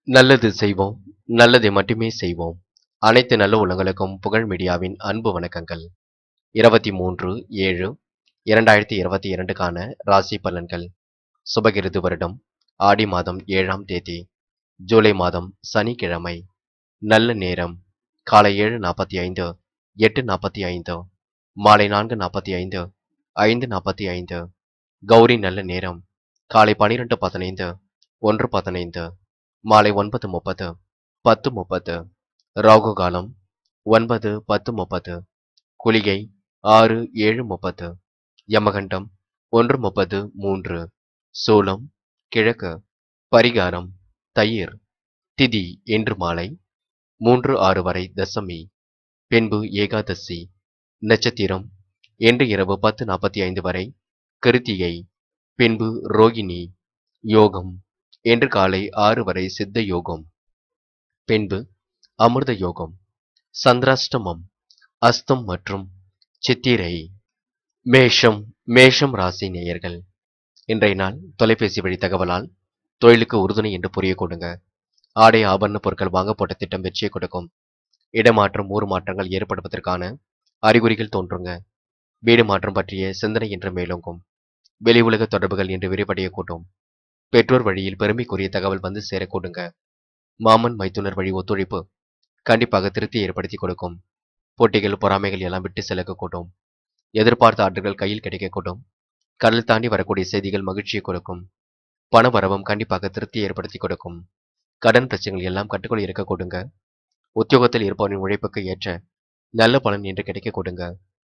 நல்லது செய்வோம் நல்லதை மட்டுமே செய்வோம் அனைத்து நல்ல உள்ளங்களுக்கும் புகழ் மீடியாவின் அன்பு வணக்கங்கள் இருபத்தி மூன்று ஏழு இரண்டாயிரத்தி இருபத்தி இரண்டுக்கான ராசி பலன்கள் சுபகிருது வருடம் ஆடி மாதம் ஏழாம் தேதி ஜூலை மாதம் சனிக்கிழமை நல்ல நேரம் காலை ஏழு நாற்பத்தி ஐந்து எட்டு நாற்பத்தி ஐந்து மாலை நான்கு நாற்பத்தி ஐந்து ஐந்து நாற்பத்தி ஐந்து கௌரி நல்ல நேரம் காலை பனிரெண்டு பதினைந்து ஒன்று பதினைந்து மாலை ஒன்பது முப்பது பத்து முப்பது ராகு காலம் ஒன்பது பத்து முப்பது குளிகை ஆறு ஏழு முப்பது யமகண்டம் ஒன்று முப்பது மூன்று சூலம் கிழக்கு பரிகாரம் தயிர் திதி இன்று மாலை மூன்று ஆறு வரை தசமி பின்பு ஏகாதசி நட்சத்திரம் இன்று இரவு பத்து நாற்பத்தி ஐந்து வரை கிருத்திகை பின்பு ரோகிணி யோகம் இன்று காலை ஆறு வரை சித்த யோகம் பின்பு அமிர்த யோகம் சந்திராஷ்டமம் அஸ்தம் மற்றும் சித்திரை மேஷம் மேஷம் ராசி நேயர்கள் இன்றைய நாள் தொலைபேசி வழி தகவலால் தொழிலுக்கு உறுதுணை என்று புரிய கொடுங்க ஆடை ஆபரண பொருட்கள் வாங்க போட்ட திட்டம் வெற்றியை கொடுக்கும் இடமாற்றம் ஊர் மாற்றங்கள் ஏற்படுவதற்கான அறிகுறிகள் தோன்றுங்க வீடு மாற்றம் பற்றிய சிந்தனை என்று மேலோங்கும் வெளி உலக தொடர்புகள் என்று விரிவடைய கூட்டும் பெற்றோர் வழியில் பெருமைக்குரிய தகவல் வந்து சேரக்கூடுங்க மாமன் மைத்துனர் வழி ஒத்துழைப்பு கண்டிப்பாக திருப்தி ஏற்படுத்தி கொடுக்கும் போட்டிகள் பொறாமைகள் எல்லாம் விட்டு செலக்கக்கூடும் எதிர்பார்த்த ஆர்டர்கள் கையில் கிடைக்கக்கூடும் கடல் தாண்டி வரக்கூடிய செய்திகள் மகிழ்ச்சியை கொடுக்கும் பண வரவும் கண்டிப்பாக திருப்தி ஏற்படுத்தி கொடுக்கும் கடன் பிரச்சனைகள் எல்லாம் கட்டுக்குள் இருக்க கொடுங்க உத்தியோகத்தில் இருப்பவரின் உழைப்புக்கு ஏற்ற நல்ல பலன் என்று கிடைக்க கொடுங்க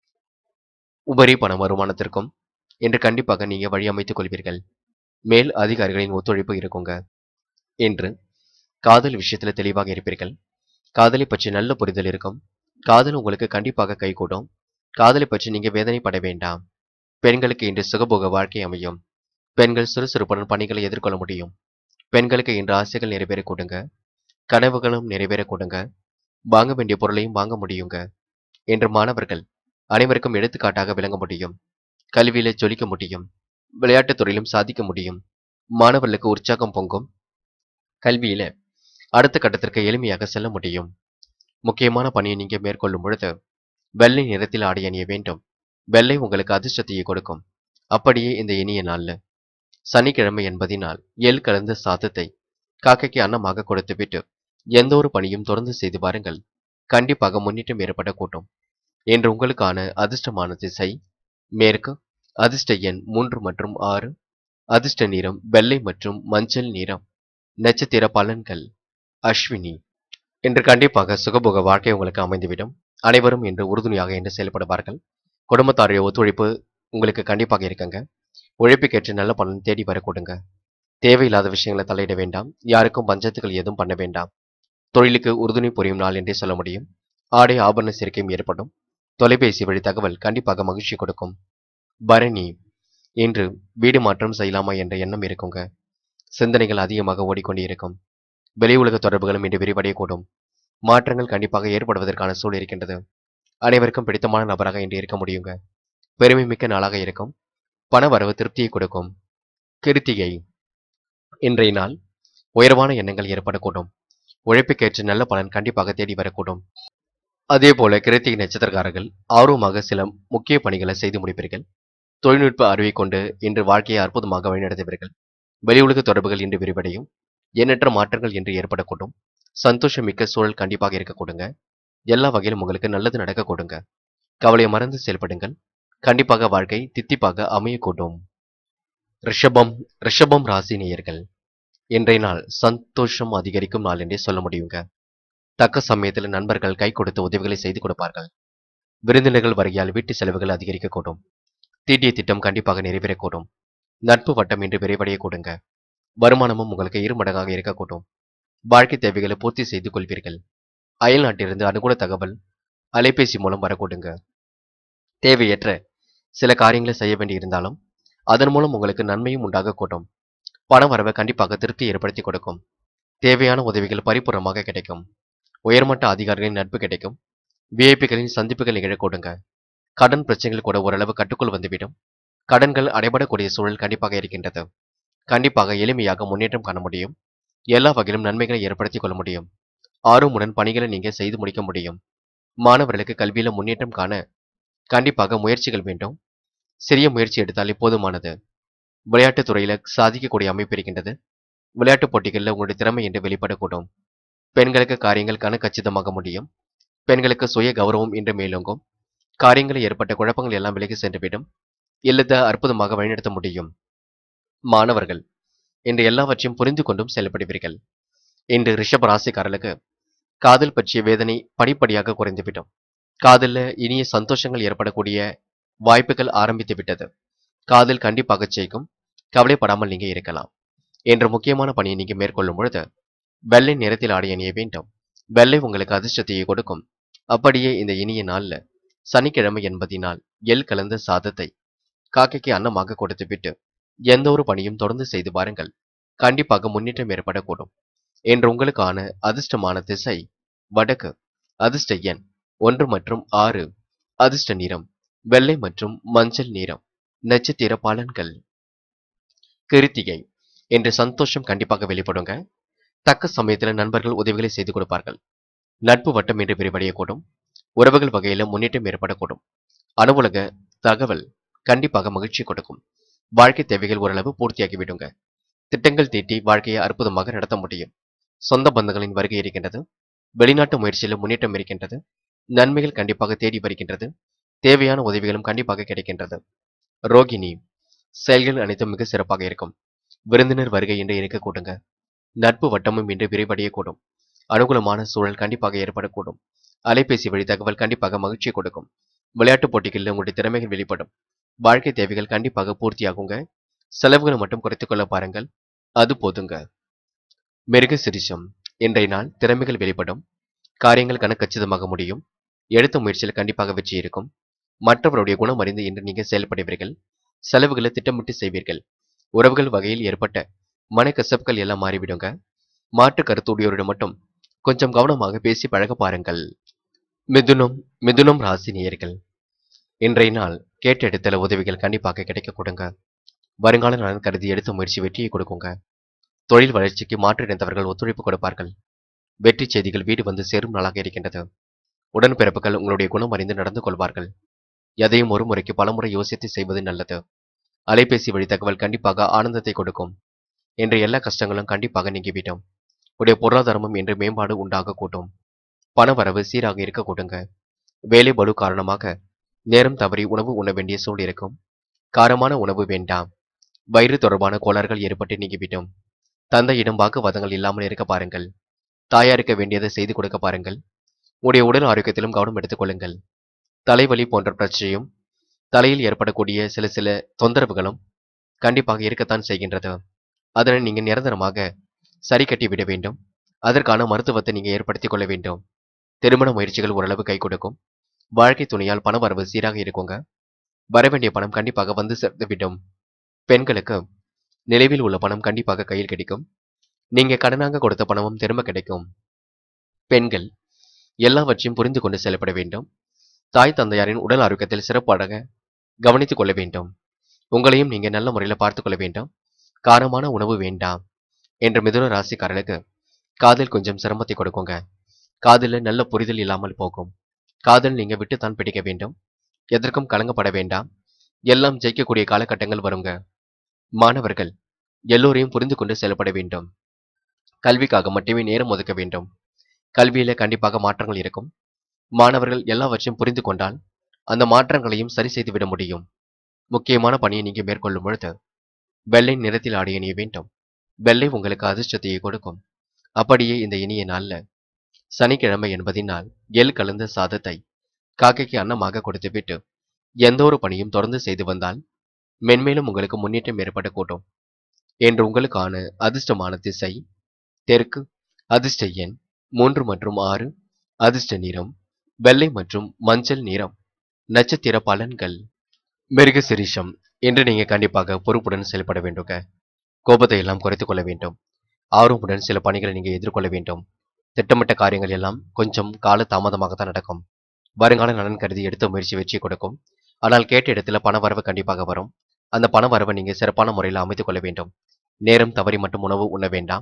உபரி பண வருமானத்திற்கும் என்று கண்டிப்பாக நீங்க வழி அமைத்துக் கொள்வீர்கள் மேல் அதிகாரிகளின் ஒத்துழைப்பு இருக்குங்க என்று காதல் விஷயத்துல தெளிவாக இருப்பீர்கள் காதலை பற்றி நல்ல புரிதல் இருக்கும் காதல் உங்களுக்கு கண்டிப்பாக கைகூடும் காதலை பற்றி நீங்க வேதனைப்பட வேண்டாம் பெண்களுக்கு இன்று சுகபோக வாழ்க்கை அமையும் பெண்கள் சுறுசுறுப்புடன் பணிகளை எதிர்கொள்ள முடியும் பெண்களுக்கு இன்று ஆசைகள் நிறைவேற கொடுங்க கனவுகளும் நிறைவேற கொடுங்க வாங்க வேண்டிய பொருளையும் வாங்க முடியுங்க என்று மாணவர்கள் அனைவருக்கும் எடுத்துக்காட்டாக விளங்க முடியும் கல்வியில ஜொலிக்க முடியும் விளையாட்டுத் துறையிலும் சாதிக்க முடியும் மாணவர்களுக்கு உற்சாகம் பொங்கும் கல்வியில அடுத்த கட்டத்திற்கு எளிமையாக செல்ல முடியும் முக்கியமான பணியை நீங்க மேற்கொள்ளும் பொழுது வெள்ளை நிறத்தில் ஆடை அணிய வேண்டும் வெள்ளை உங்களுக்கு அதிர்ஷ்டத்தையே கொடுக்கும் அப்படியே இந்த இனிய நாள்ல சனிக்கிழமை என்பதினால் எள் கலந்த சாதத்தை காக்கைக்கு அன்னமாக கொடுத்துவிட்டு எந்த ஒரு பணியும் தொடர்ந்து செய்து பாருங்கள் கண்டிப்பாக முன்னேற்றம் ஏற்பட கூட்டும் என்று உங்களுக்கான அதிர்ஷ்டமான திசை மேற்கு அதிர்ஷ்ட எண் மூன்று மற்றும் ஆறு அதிர்ஷ்ட நிறம் வெள்ளை மற்றும் மஞ்சள் நிறம் நட்சத்திர பலன்கள் அஸ்வினி இன்று கண்டிப்பாக சுகபோக வாழ்க்கை உங்களுக்கு அமைந்துவிடும் அனைவரும் இன்று உறுதுணையாக என்று செயல்படுவார்கள் குடும்பத்தாருடைய ஒத்துழைப்பு உங்களுக்கு கண்டிப்பாக இருக்குங்க உழைப்புக்கேற்ற நல்ல பலன் தேடி வர கொடுங்க தேவையில்லாத விஷயங்களை தலையிட வேண்டாம் யாருக்கும் பஞ்சத்துகள் எதுவும் பண்ண வேண்டாம் தொழிலுக்கு உறுதுணை புரியும் நாள் என்றே சொல்ல முடியும் ஆடை ஆபரண சேர்க்கையும் ஏற்படும் தொலைபேசி வழி தகவல் கண்டிப்பாக மகிழ்ச்சி கொடுக்கும் பரணி இன்று வீடு மாற்றம் செய்யலாமா என்ற எண்ணம் இருக்குங்க சிந்தனைகள் அதிகமாக ஓடிக்கொண்டே இருக்கும் வெளி உலக தொடர்புகளும் இன்று விரிவடையக்கூடும் மாற்றங்கள் கண்டிப்பாக ஏற்படுவதற்கான சூழல் இருக்கின்றது அனைவருக்கும் பிடித்தமான நபராக இன்று இருக்க முடியுங்க பெருமை மிக்க நாளாக இருக்கும் பண வரவு திருப்தியை கொடுக்கும் கிருத்திகை இன்றைய நாள் உயர்வான எண்ணங்கள் ஏற்படக்கூடும் உழைப்புக்கேற்ற நல்ல பலன் கண்டிப்பாக தேடி வரக்கூடும் அதே போல கிருத்திகை நட்சத்திரக்காரர்கள் ஆர்வமாக சில முக்கிய பணிகளை செய்து முடிப்பீர்கள் தொழில்நுட்ப அறிவை கொண்டு இன்று வாழ்க்கையை அற்புதமாக வழிநடத்துவீர்கள் வெளி உலக தொடர்புகள் இன்று விரிவடையும் எண்ணற்ற மாற்றங்கள் என்று ஏற்படக்கூடும் சந்தோஷமிக்க சூழல் கண்டிப்பாக இருக்க கொடுங்க எல்லா வகையிலும் உங்களுக்கு நல்லது நடக்க கொடுங்க கவலையை மறந்து செயல்படுங்கள் கண்டிப்பாக வாழ்க்கை தித்திப்பாக அமையக்கூடும் ரிஷபம் ரிஷபம் ராசி நேயர்கள் இன்றைய நாள் சந்தோஷம் அதிகரிக்கும் நாள் என்றே சொல்ல முடியுங்க தக்க சமயத்தில் நண்பர்கள் கை கொடுத்து உதவிகளை செய்து கொடுப்பார்கள் விருந்தினர்கள் வருகையால் வீட்டு செலவுகள் அதிகரிக்கக்கூடும் தீட்டிய திட்டம் கண்டிப்பாக நிறைவேறக்கூடும் நட்பு வட்டம் இன்று விரைவடைய கொடுங்க வருமானமும் உங்களுக்கு இரு மடங்காக இருக்கக்கூடும் வாழ்க்கை தேவைகளை பூர்த்தி செய்து கொள்வீர்கள் அயல் நாட்டிலிருந்து அனுகூல தகவல் அலைபேசி மூலம் வரக்கூடுங்க தேவையற்ற சில காரியங்களை செய்ய வேண்டியிருந்தாலும் அதன் மூலம் உங்களுக்கு நன்மையும் உண்டாக கூட்டும் பண வரவை கண்டிப்பாக திருப்தி ஏற்படுத்தி கொடுக்கும் தேவையான உதவிகள் பரிபூர்ணமாக கிடைக்கும் உயர்மட்ட அதிகாரிகளின் நட்பு கிடைக்கும் விஐபிகளின் சந்திப்புகள் நிகழக்கூடுங்க கடன் பிரச்சனைகள் கூட ஓரளவு கட்டுக்குள் வந்துவிடும் கடன்கள் அடைபடக்கூடிய சூழல் கண்டிப்பாக இருக்கின்றது கண்டிப்பாக எளிமையாக முன்னேற்றம் காண முடியும் எல்லா வகையிலும் நன்மைகளை ஏற்படுத்திக் கொள்ள முடியும் ஆர்வமுடன் பணிகளை நீங்க செய்து முடிக்க முடியும் மாணவர்களுக்கு கல்வியில முன்னேற்றம் காண கண்டிப்பாக முயற்சிகள் வேண்டும் சிறிய முயற்சி எடுத்தாலே போதுமானது விளையாட்டுத் துறையில சாதிக்கக்கூடிய அமைப்பு இருக்கின்றது விளையாட்டுப் போட்டிகளில் உங்களுடைய திறமை என்று வெளிப்படக்கூடும் பெண்களுக்கு காரியங்கள் கன கச்சிதமாக முடியும் பெண்களுக்கு சுய கௌரவம் என்று மேலோங்கும் காரியங்களில் ஏற்பட்ட குழப்பங்கள் எல்லாம் விலகி சென்றுவிடும் இல்லத்தை அற்புதமாக வழிநடத்த முடியும் மாணவர்கள் இன்று எல்லாவற்றையும் புரிந்து கொண்டும் செயல்படுவீர்கள் இன்று ரிஷப ராசிக்காரர்களுக்கு காதல் பற்றிய வேதனை படிப்படியாக குறைந்துவிடும் காதல்ல இனிய சந்தோஷங்கள் ஏற்படக்கூடிய வாய்ப்புகள் ஆரம்பித்து விட்டது காதல் கண்டிப்பாக ஜெயிக்கும் கவலைப்படாமல் நீங்க இருக்கலாம் என்ற முக்கியமான பணியை நீங்க மேற்கொள்ளும் பொழுது வெள்ளை நிறத்தில் ஆடை அணிய வேண்டும் வெள்ளை உங்களுக்கு அதிர்ஷ்டத்தையே கொடுக்கும் அப்படியே இந்த இனிய நாள்ல சனிக்கிழமை என்பதினால் எள் கலந்த சாதத்தை காக்கைக்கு அன்னமாக கொடுத்துவிட்டு எந்த ஒரு பணியும் தொடர்ந்து செய்து பாருங்கள் கண்டிப்பாக முன்னேற்றம் ஏற்படக்கூடும் என்று உங்களுக்கான அதிர்ஷ்டமான திசை வடக்கு அதிர்ஷ்ட எண் ஒன்று மற்றும் ஆறு அதிர்ஷ்ட நிறம் வெள்ளை மற்றும் மஞ்சள் நிறம் நட்சத்திர பலன்கள் கிருத்திகை என்று சந்தோஷம் கண்டிப்பாக வெளிப்படுங்க தக்க சமயத்துல நண்பர்கள் உதவிகளை செய்து கொடுப்பார்கள் நட்பு வட்டம் என்று விரிவடையக்கூடும் உறவுகள் வகையில முன்னேற்றம் ஏற்படக்கூடும் அனுபவக தகவல் கண்டிப்பாக மகிழ்ச்சி கொடுக்கும் வாழ்க்கை தேவைகள் ஓரளவு பூர்த்தியாகி விடுங்க திட்டங்கள் தீட்டி வாழ்க்கையை அற்புதமாக நடத்த முடியும் சொந்த பந்தங்களின் வருகை இருக்கின்றது வெளிநாட்டு முயற்சியிலும் முன்னேற்றம் இருக்கின்றது நன்மைகள் கண்டிப்பாக தேடி வருகின்றது தேவையான உதவிகளும் கண்டிப்பாக கிடைக்கின்றது ரோகிணி செயல்கள் அனைத்தும் மிக சிறப்பாக இருக்கும் விருந்தினர் வருகை என்று இருக்க கூடுங்க நட்பு வட்டமும் இன்று விரிவடையக்கூடும் அனுகூலமான சூழல் கண்டிப்பாக ஏற்படக்கூடும் அலைபேசி வழி தகவல் கண்டிப்பாக மகிழ்ச்சி கொடுக்கும் விளையாட்டுப் போட்டிகளில் உங்களுடைய திறமைகள் வெளிப்படும் வாழ்க்கை தேவைகள் கண்டிப்பாக பூர்த்தியாகுங்க செலவுகளை மட்டும் குறைத்துக் கொள்ள பாருங்கள் அது போதுங்க மிருக சிரிஷம் இன்றைய நாள் திறமைகள் வெளிப்படும் காரியங்கள் கணக்கச்சிதமாக முடியும் எடுத்த முயற்சியில் கண்டிப்பாக வெற்றி இருக்கும் மற்றவருடைய குணம் அறிந்து இன்று நீங்கள் செயல்படுவீர்கள் செலவுகளை திட்டமிட்டு செய்வீர்கள் உறவுகள் வகையில் ஏற்பட்ட மனக்கசப்புகள் எல்லாம் மாறிவிடுங்க மாற்று கருத்துடையோரிடம் மட்டும் கொஞ்சம் கவனமாக பேசி பழக பாருங்கள் மிதுனம் மிதுனம் ராசி நேயர்கள் இன்றைய நாள் கேட்ட இடத்துல உதவிகள் கண்டிப்பாக கிடைக்க கொடுங்க வருங்கால நலன் கருதி எடுத்த முயற்சி வெற்றியை கொடுக்குங்க தொழில் வளர்ச்சிக்கு மாற்று இணைந்தவர்கள் ஒத்துழைப்பு கொடுப்பார்கள் வெற்றி செய்திகள் வீடு வந்து சேரும் நாளாக இருக்கின்றது உடன்பிறப்புகள் உங்களுடைய குணம் அறிந்து நடந்து கொள்வார்கள் எதையும் ஒரு முறைக்கு பலமுறை யோசித்து செய்வது நல்லது அலைபேசி வழி தகவல் கண்டிப்பாக ஆனந்தத்தை கொடுக்கும் என்ற எல்லா கஷ்டங்களும் கண்டிப்பாக நீங்கிவிடும் உடைய பொருளாதாரமும் என்று மேம்பாடு உண்டாக கூட்டும் பணவரவு சீராக இருக்க கூட்டுங்க வேலை பளு காரணமாக நேரம் தவறி உணவு உண்ண வேண்டிய சூழல் இருக்கும் காரமான உணவு வேண்டாம் வயிறு தொடர்பான கோளாறுகள் ஏற்பட்டு நீங்கிவிடும் தந்தையிடம் வாக்குவாதங்கள் இல்லாமல் இருக்க பாருங்கள் தாயாருக்கு வேண்டியதை செய்து கொடுக்க பாருங்கள் உடைய உடல் ஆரோக்கியத்திலும் கவனம் எடுத்துக் கொள்ளுங்கள் தலைவலி போன்ற பிரச்சனையும் தலையில் ஏற்படக்கூடிய சில சில தொந்தரவுகளும் கண்டிப்பாக இருக்கத்தான் செய்கின்றது அதனை நீங்க நிரந்தரமாக சரி கட்டி விட வேண்டும் அதற்கான மருத்துவத்தை நீங்க ஏற்படுத்திக் கொள்ள வேண்டும் திருமண முயற்சிகள் ஓரளவு கை கொடுக்கும் வாழ்க்கை துணையால் பண வரவு சீராக இருக்குங்க வரவேண்டிய பணம் கண்டிப்பாக வந்து சேர்ந்து விடும் பெண்களுக்கு நிலைவில் உள்ள பணம் கண்டிப்பாக கையில் கிடைக்கும் நீங்க கடனாக கொடுத்த பணமும் திரும்ப கிடைக்கும் பெண்கள் எல்லாவற்றையும் புரிந்து கொண்டு செயல்பட வேண்டும் தாய் தந்தையாரின் உடல் ஆரோக்கியத்தில் சிறப்பாக கவனித்துக் கொள்ள வேண்டும் உங்களையும் நீங்க நல்ல முறையில் பார்த்துக் கொள்ள வேண்டும் காரமான உணவு வேண்டாம் என்ற மிதுன ராசிக்காரர்களுக்கு காதல் கொஞ்சம் சிரமத்தை கொடுக்குங்க காதலில் நல்ல புரிதல் இல்லாமல் போகும் காதல் நீங்க விட்டுத்தான் பிடிக்க வேண்டும் எதற்கும் கலங்கப்பட வேண்டாம் எல்லாம் ஜெயிக்கக்கூடிய காலகட்டங்கள் வருங்க மாணவர்கள் எல்லோரையும் புரிந்து கொண்டு செயல்பட வேண்டும் கல்விக்காக மட்டுமே நேரம் ஒதுக்க வேண்டும் கல்வியில கண்டிப்பாக மாற்றங்கள் இருக்கும் மாணவர்கள் எல்லாவற்றையும் புரிந்து கொண்டால் அந்த மாற்றங்களையும் சரி செய்து விட முடியும் முக்கியமான பணியை நீங்க மேற்கொள்ளும் பொழுது வெள்ளை நிறத்தில் ஆடை அணிய வேண்டும் வெள்ளை உங்களுக்கு அதிர்ஷ்டத்தையே கொடுக்கும் அப்படியே இந்த இனிய நாள்ல சனிக்கிழமை என்பதினால் எள் கலந்த சாதத்தை காக்கைக்கு அன்னமாக கொடுத்துவிட்டு எந்த ஒரு பணியும் தொடர்ந்து செய்து வந்தால் மென்மேலும் உங்களுக்கு முன்னேற்றம் ஏற்படக்கூடும் என்று உங்களுக்கான அதிர்ஷ்டமான திசை தெற்கு அதிர்ஷ்ட எண் மூன்று மற்றும் ஆறு அதிர்ஷ்ட நிறம் வெள்ளை மற்றும் மஞ்சள் நிறம் நட்சத்திர பலன்கள் மிருக சிரிஷம் என்று நீங்க கண்டிப்பாக பொறுப்புடன் செயல்பட வேண்டுங்க கோபத்தை எல்லாம் குறைத்துக் கொள்ள வேண்டும் ஆர்வமுடன் சில பணிகளை நீங்க எதிர்கொள்ள வேண்டும் திட்டமிட்ட காரியங்கள் எல்லாம் கொஞ்சம் கால தாமதமாக தான் நடக்கும் வருங்கால நலன் கருதி எடுத்த முயற்சி வெற்றி கொடுக்கும் ஆனால் கேட்ட இடத்துல பண வரவு கண்டிப்பாக வரும் அந்த பண வரவை நீங்க சிறப்பான முறையில் அமைத்துக் கொள்ள வேண்டும் நேரம் தவறி மட்டும் உணவு உண்ண வேண்டாம்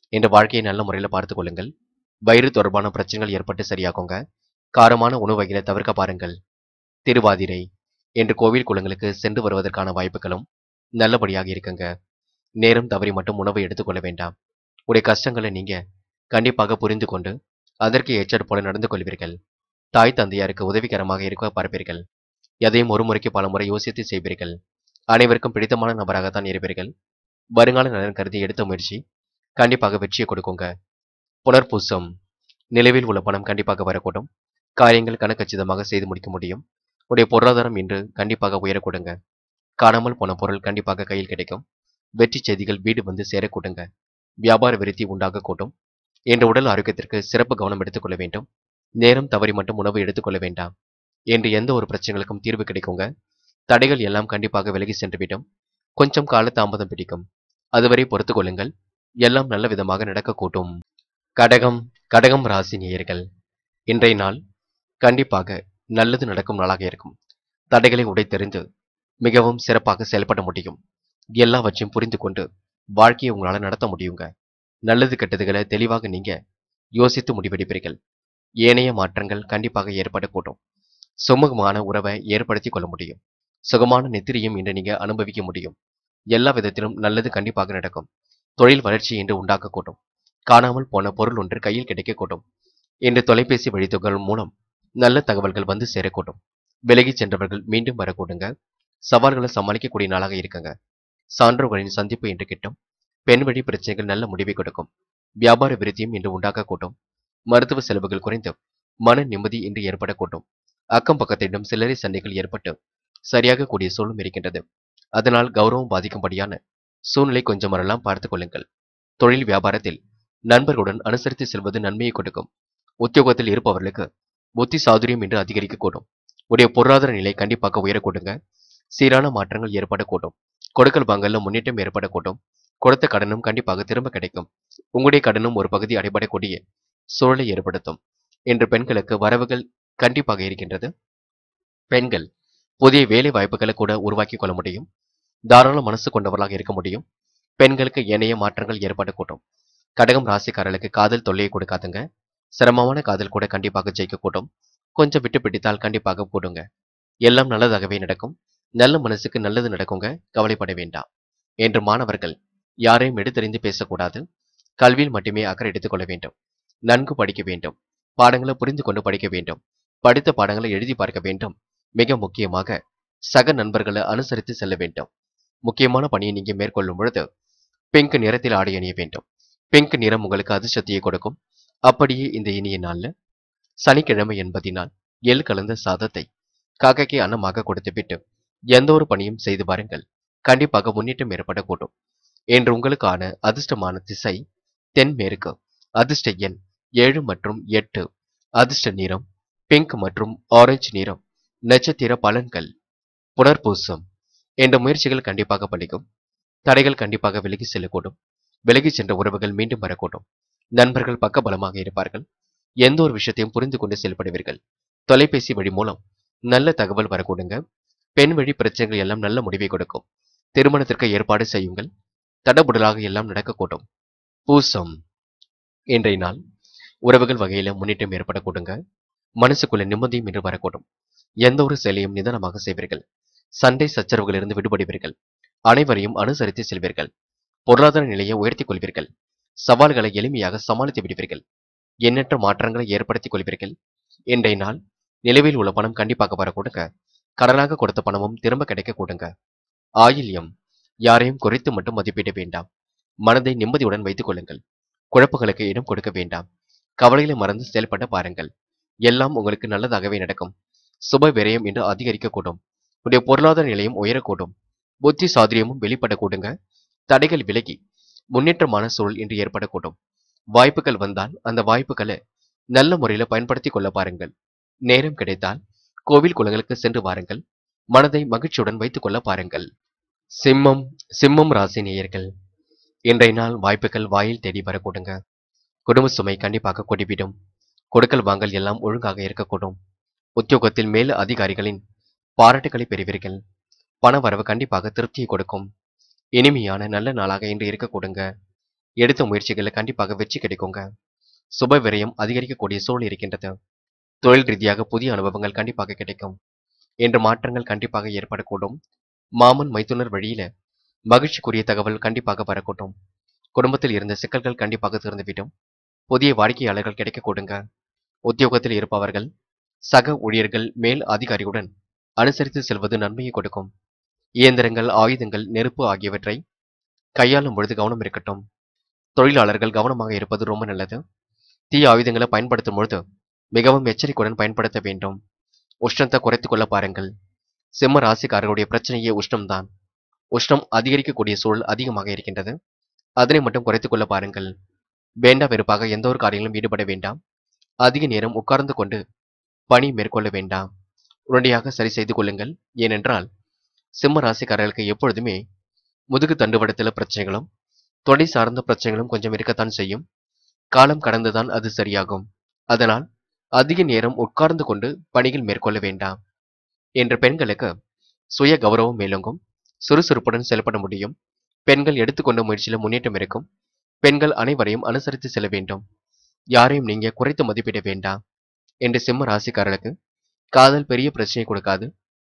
இந்த வாழ்க்கையை நல்ல முறையில் பார்த்துக் கொள்ளுங்கள் வயிறு தொடர்பான பிரச்சனைகள் ஏற்பட்டு சரியாகுங்க காரமான உணவு வகைகளை தவிர்க்க பாருங்கள் திருவாதிரை என்று கோவில் குளங்களுக்கு சென்று வருவதற்கான வாய்ப்புகளும் நல்லபடியாக இருக்குங்க நேரம் தவறி மட்டும் உணவை எடுத்துக்கொள்ள வேண்டாம் உடைய கஷ்டங்களை நீங்க கண்டிப்பாக புரிந்து கொண்டு அதற்கு ஏற்றாற் போல நடந்து கொள்வீர்கள் தாய் தந்தையாருக்கு உதவிகரமாக இருக்க பார்ப்பீர்கள் எதையும் ஒரு முறைக்கு பல முறை யோசித்து செய்வீர்கள் அனைவருக்கும் பிடித்தமான நபராகத்தான் இருப்பீர்கள் வருங்கால நலன் கருதி எடுத்த முயற்சி கண்டிப்பாக வெற்றியை கொடுக்குங்க புனர்பூசம் நிலவில் உள்ள பணம் கண்டிப்பாக வரக்கூடும் காரியங்கள் கணக்கச்சிதமாக செய்து முடிக்க முடியும் உடைய பொருளாதாரம் இன்று கண்டிப்பாக உயரக்கூடுங்க காணாமல் போன பொருள் கண்டிப்பாக கையில் கிடைக்கும் வெற்றி செய்திகள் வீடு வந்து சேரக்கூடுங்க வியாபார விருத்தி உண்டாக கூட்டும் என்ற உடல் ஆரோக்கியத்திற்கு சிறப்பு கவனம் எடுத்துக்கொள்ள வேண்டும் நேரம் தவறி மட்டும் உணவு எடுத்துக்கொள்ள வேண்டாம் என்று எந்த ஒரு பிரச்சனைகளுக்கும் தீர்வு கிடைக்குங்க தடைகள் எல்லாம் கண்டிப்பாக விலகி சென்றுவிடும் கொஞ்சம் கால தாமதம் பிடிக்கும் அதுவரை பொறுத்து கொள்ளுங்கள் எல்லாம் நல்ல விதமாக நடக்கக்கூடும் கடகம் கடகம் ராசி நேயர்கள் இன்றைய நாள் கண்டிப்பாக நல்லது நடக்கும் நாளாக இருக்கும் தடைகளை உடைத்தெறிந்து மிகவும் சிறப்பாக செயல்பட முடியும் எல்லாவற்றையும் புரிந்து கொண்டு வாழ்க்கையை உங்களால நடத்த முடியுங்க நல்லது கெட்டதுகளை தெளிவாக நீங்க யோசித்து முடிவெடுப்பீர்கள் ஏனைய மாற்றங்கள் கண்டிப்பாக ஏற்படக்கூடும் சுமூகமான உறவை ஏற்படுத்திக் கொள்ள முடியும் சுகமான நெத்திரியும் இன்று நீங்க அனுபவிக்க முடியும் எல்லா விதத்திலும் நல்லது கண்டிப்பாக நடக்கும் தொழில் வளர்ச்சி இன்று உண்டாக்கக்கூடும் காணாமல் போன பொருள் ஒன்று கையில் கிடைக்கக்கூடும் இன்று தொலைபேசி வழித்தொகல் மூலம் நல்ல தகவல்கள் வந்து சேரக்கூடும் விலகி சென்றவர்கள் மீண்டும் வரக்கூடுங்க சவால்களை சமாளிக்கக்கூடிய நாளாக இருக்குங்க சான்றோர்களின் சந்திப்பு இன்று கிட்டும் பெண் வழி பிரச்சனைகள் நல்ல முடிவை கொடுக்கும் வியாபார விருத்தியும் இன்று உண்டாக்கக்கூடும் மருத்துவ செலவுகள் குறைந்து மன நிம்மதி இன்று ஏற்படக்கூடும் அக்கம் பக்கத்திடம் சில்லறை சண்டைகள் ஏற்பட்டு சரியாக கூடிய சூழலும் இருக்கின்றது அதனால் கௌரவம் பாதிக்கும்படியான சூழ்நிலை கொஞ்சம் வரலாம் பார்த்துக் கொள்ளுங்கள் தொழில் வியாபாரத்தில் நண்பர்களுடன் அனுசரித்து செல்வது நன்மையை கொடுக்கும் உத்தியோகத்தில் இருப்பவர்களுக்கு புத்தி சாதுரியம் என்று அதிகரிக்கக்கூடும் உடைய பொருளாதார நிலை கண்டிப்பாக உயரக்கூடுங்க சீரான மாற்றங்கள் ஏற்படக்கூடும் கொடுக்கல் வாங்கல்ல முன்னேற்றம் ஏற்படக்கூடும் கொடுத்த கடனும் கண்டிப்பாக திரும்ப கிடைக்கும் உங்களுடைய கடனும் ஒரு பகுதி அடைபடக்கூடிய சூழலை ஏற்படுத்தும் இன்று பெண்களுக்கு வரவுகள் கண்டிப்பாக இருக்கின்றது பெண்கள் புதிய வேலை வாய்ப்புகளை கூட உருவாக்கி கொள்ள முடியும் தாராள மனசு கொண்டவர்களாக இருக்க முடியும் பெண்களுக்கு ஏனைய மாற்றங்கள் ஏற்படக்கூடும் கடகம் ராசிக்காரர்களுக்கு காதல் தொல்லையை கொடுக்காதுங்க சிரமமான காதல் கூட கண்டிப்பாக ஜெயிக்கக்கூடும் கொஞ்சம் விட்டு பிடித்தால் கண்டிப்பாக கூடுங்க எல்லாம் நல்லதாகவே நடக்கும் நல்ல மனசுக்கு நல்லது நடக்குங்க கவலைப்பட வேண்டாம் என்று மாணவர்கள் யாரையும் எடுத்தறிந்து பேசக்கூடாது கல்வியில் மட்டுமே அக்கறை எடுத்துக்கொள்ள வேண்டும் நன்கு படிக்க வேண்டும் பாடங்களை புரிந்து கொண்டு படிக்க வேண்டும் படித்த பாடங்களை எழுதி பார்க்க வேண்டும் மிக முக்கியமாக சக நண்பர்களை அனுசரித்து செல்ல வேண்டும் முக்கியமான பணியை நீங்க மேற்கொள்ளும் பொழுது பிங்க் நிறத்தில் ஆடை அணிய வேண்டும் பிங்க் நிறம் உங்களுக்கு அதிர்ஷ்டத்தையே கொடுக்கும் அப்படியே இந்த இனிய நாள்ல சனிக்கிழமை என்பதினால் எள் கலந்த சாதத்தை காக்கைக்கு அன்னமாக கொடுத்துவிட்டு எந்த ஒரு பணியும் செய்து பாருங்கள் கண்டிப்பாக முன்னேற்றம் ஏற்படக்கூடும் என்று உங்களுக்கான அதிர்ஷ்டமான திசை தென்மேற்கு அதிர்ஷ்ட எண் ஏழு மற்றும் எட்டு அதிர்ஷ்ட நிறம் பிங்க் மற்றும் ஆரஞ்சு நிறம் நட்சத்திர பலன்கள் புனர்பூசம் என்ற முயற்சிகள் கண்டிப்பாக பலிக்கும் தடைகள் கண்டிப்பாக விலகி செல்லக்கூடும் விலகி சென்ற உறவுகள் மீண்டும் வரக்கூடும் நண்பர்கள் பக்கபலமாக இருப்பார்கள் எந்த ஒரு விஷயத்தையும் புரிந்து கொண்டு செயல்படுவீர்கள் தொலைபேசி வழி மூலம் நல்ல தகவல் வரக்கூடுங்க பெண் வழி பிரச்சனைகள் எல்லாம் நல்ல முடிவை கொடுக்கும் திருமணத்திற்கு ஏற்பாடு செய்யுங்கள் தடபுடலாக எல்லாம் நடக்கக்கூடும் பூசம் இன்றைய நாள் உறவுகள் வகையில முன்னேற்றம் ஏற்படக்கூடுங்க மனசுக்குள்ள நிம்மதியும் இன்று வரக்கூடும் எந்த ஒரு செயலையும் நிதானமாக செய்வீர்கள் சண்டை சச்சரவுகளிலிருந்து விடுபடுவீர்கள் அனைவரையும் அனுசரித்து செல்வீர்கள் பொருளாதார நிலையை உயர்த்திக் கொள்வீர்கள் சவால்களை எளிமையாக சமாளித்து விடுவீர்கள் எண்ணற்ற மாற்றங்களை ஏற்படுத்திக் கொள்வீர்கள் இன்றைய நாள் நிலவில் உள்ள பணம் கண்டிப்பாக வரக்கூடுங்க கடனாக கொடுத்த பணமும் திரும்ப கிடைக்க கூடுங்க ஆயில்யம் யாரையும் குறைத்து மட்டும் மதிப்பிட வேண்டாம் மனதை நிம்மதியுடன் வைத்துக் கொள்ளுங்கள் குழப்பங்களுக்கு இடம் கொடுக்க வேண்டாம் கவலைகளை மறந்து செயல்பட பாருங்கள் எல்லாம் உங்களுக்கு நல்லதாகவே நடக்கும் சுப விரயம் என்று அதிகரிக்கக்கூடும் உடைய பொருளாதார நிலையும் உயரக்கூடும் புத்தி சாதுரியமும் வெளிப்படக்கூடுங்க தடைகள் விலகி முன்னேற்றமான சூழல் இன்று ஏற்படக்கூடும் வாய்ப்புகள் வந்தால் அந்த வாய்ப்புகளை நல்ல முறையில பயன்படுத்திக் கொள்ள பாருங்கள் நேரம் கிடைத்தால் கோவில் குளங்களுக்கு சென்று வாருங்கள் மனதை மகிழ்ச்சியுடன் வைத்துக் கொள்ள பாருங்கள் சிம்மம் சிம்மம் ராசி நேயர்கள் இன்றைய நாள் வாய்ப்புகள் வாயில் தேடி வரக்கூடுங்க குடும்ப சுமை கண்டிப்பாக கொடிவிடும் கொடுக்கல் வாங்கல் எல்லாம் ஒழுங்காக இருக்கக்கூடும் உத்தியோகத்தில் மேல் அதிகாரிகளின் பாராட்டுகளை பெறுவீர்கள் பண வரவு கண்டிப்பாக திருப்தியை கொடுக்கும் இனிமையான நல்ல நாளாக இன்று இருக்கக்கூடுங்க எடுத்த முயற்சிகளில் கண்டிப்பாக வெற்றி கிடைக்குங்க சுப விரயம் அதிகரிக்கக்கூடிய சூழல் இருக்கின்றது தொழில் ரீதியாக புதிய அனுபவங்கள் கண்டிப்பாக கிடைக்கும் என்ற மாற்றங்கள் கண்டிப்பாக ஏற்படக்கூடும் மாமன் மைத்துனர் வழியில மகிழ்ச்சிக்குரிய தகவல் கண்டிப்பாக வரக்கூடும் குடும்பத்தில் இருந்த சிக்கல்கள் கண்டிப்பாக தீர்ந்துவிடும் புதிய வாடிக்கையாளர்கள் கிடைக்க கொடுங்க உத்தியோகத்தில் இருப்பவர்கள் சக ஊழியர்கள் மேல் அதிகாரியுடன் அனுசரித்து செல்வது நன்மையை கொடுக்கும் இயந்திரங்கள் ஆயுதங்கள் நெருப்பு ஆகியவற்றை கையாளும் பொழுது கவனம் இருக்கட்டும் தொழிலாளர்கள் கவனமாக இருப்பது ரொம்ப நல்லது தீ ஆயுதங்களை பயன்படுத்தும் பொழுது மிகவும் எச்சரிக்கையுடன் பயன்படுத்த வேண்டும் உஷ்ணத்தை குறைத்துக் கொள்ள பாருங்கள் சிம்ம ராசிக்காரர்களுடைய பிரச்சனையே உஷ்ணம்தான் உஷ்ணம் அதிகரிக்கக்கூடிய சூழல் அதிகமாக இருக்கின்றது அதனை மட்டும் குறைத்துக் கொள்ள பாருங்கள் வேண்டா வெறுப்பாக எந்த ஒரு காரியங்களும் ஈடுபட வேண்டாம் அதிக நேரம் உட்கார்ந்து கொண்டு பணி மேற்கொள்ள வேண்டாம் உடனடியாக சரி செய்து கொள்ளுங்கள் ஏனென்றால் சிம்ம ராசிக்காரர்களுக்கு எப்பொழுதுமே முதுகு தண்டுவடத்தில் பிரச்சனைகளும் தொடை சார்ந்த பிரச்சனைகளும் கொஞ்சம் இருக்கத்தான் செய்யும் காலம் கடந்துதான் அது சரியாகும் அதனால் அதிக நேரம் உட்கார்ந்து கொண்டு பணிகள் மேற்கொள்ள வேண்டாம் என்ற பெண்களுக்கு சுய கௌரவம் மேலோங்கும் சுறுசுறுப்புடன் செயல்பட முடியும் பெண்கள் எடுத்துக்கொண்ட முயற்சியில் முன்னேற்றம் இருக்கும் பெண்கள் அனைவரையும் அனுசரித்து செல்ல வேண்டும் யாரையும் நீங்க குறைத்து மதிப்பிட வேண்டாம் என்று சிம்ம ராசிக்காரர்களுக்கு காதல் பெரிய பிரச்சனை கொடுக்காது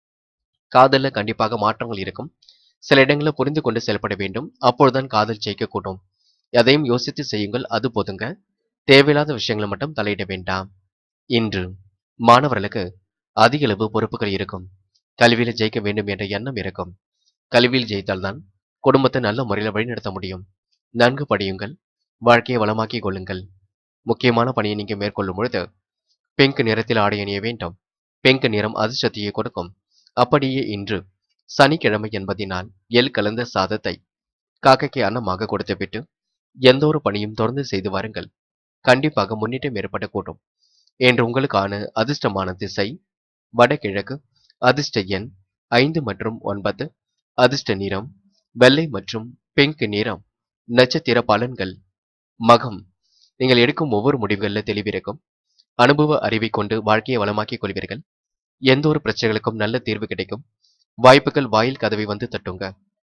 காதல்ல கண்டிப்பாக மாற்றங்கள் இருக்கும் சில இடங்களில் புரிந்து கொண்டு செயல்பட வேண்டும் அப்பொழுதுதான் காதல் ஜெயிக்கக்கூடும் எதையும் யோசித்து செய்யுங்கள் அது போதுங்க தேவையில்லாத விஷயங்களை மட்டும் தலையிட வேண்டாம் இன்று மாணவர்களுக்கு அதிக அளவு பொறுப்புகள் இருக்கும் கல்வியில ஜெயிக்க வேண்டும் என்ற எண்ணம் இருக்கும் கல்வியில் ஜெயித்தால்தான் குடும்பத்தை நல்ல முறையில் வழிநடத்த முடியும் நன்கு படியுங்கள் வாழ்க்கையை வளமாக்கிக் கொள்ளுங்கள் முக்கியமான பணியை நீங்க மேற்கொள்ளும் பொழுது பிங்க் நிறத்தில் ஆடை அணிய வேண்டும் பிங்க் நிறம் அதிர்ஷ்டத்தையே கொடுக்கும் அப்படியே இன்று சனிக்கிழமை என்பதினால் எல் கலந்த சாதத்தை காக்கைக்கு அன்னமாக கொடுத்துவிட்டு எந்த ஒரு பணியும் தொடர்ந்து செய்து வாருங்கள் கண்டிப்பாக முன்னேற்றம் ஏற்படக்கூடும் என்று உங்களுக்கான அதிர்ஷ்டமான திசை வடகிழக்கு அதிர்ஷ்ட எண் ஐந்து மற்றும் ஒன்பது அதிர்ஷ்ட நிறம் வெள்ளை மற்றும் பிங்க் நிறம் நட்சத்திர பலன்கள் மகம் நீங்கள் எடுக்கும் ஒவ்வொரு முடிவுகளில் தெளிவிருக்கும் அனுபவ அறிவை கொண்டு வாழ்க்கையை வளமாக்கிக் கொள்வீர்கள் எந்த ஒரு பிரச்சனைகளுக்கும் நல்ல தீர்வு கிடைக்கும் வாய்ப்புகள் வாயில் கதவை வந்து தட்டுங்க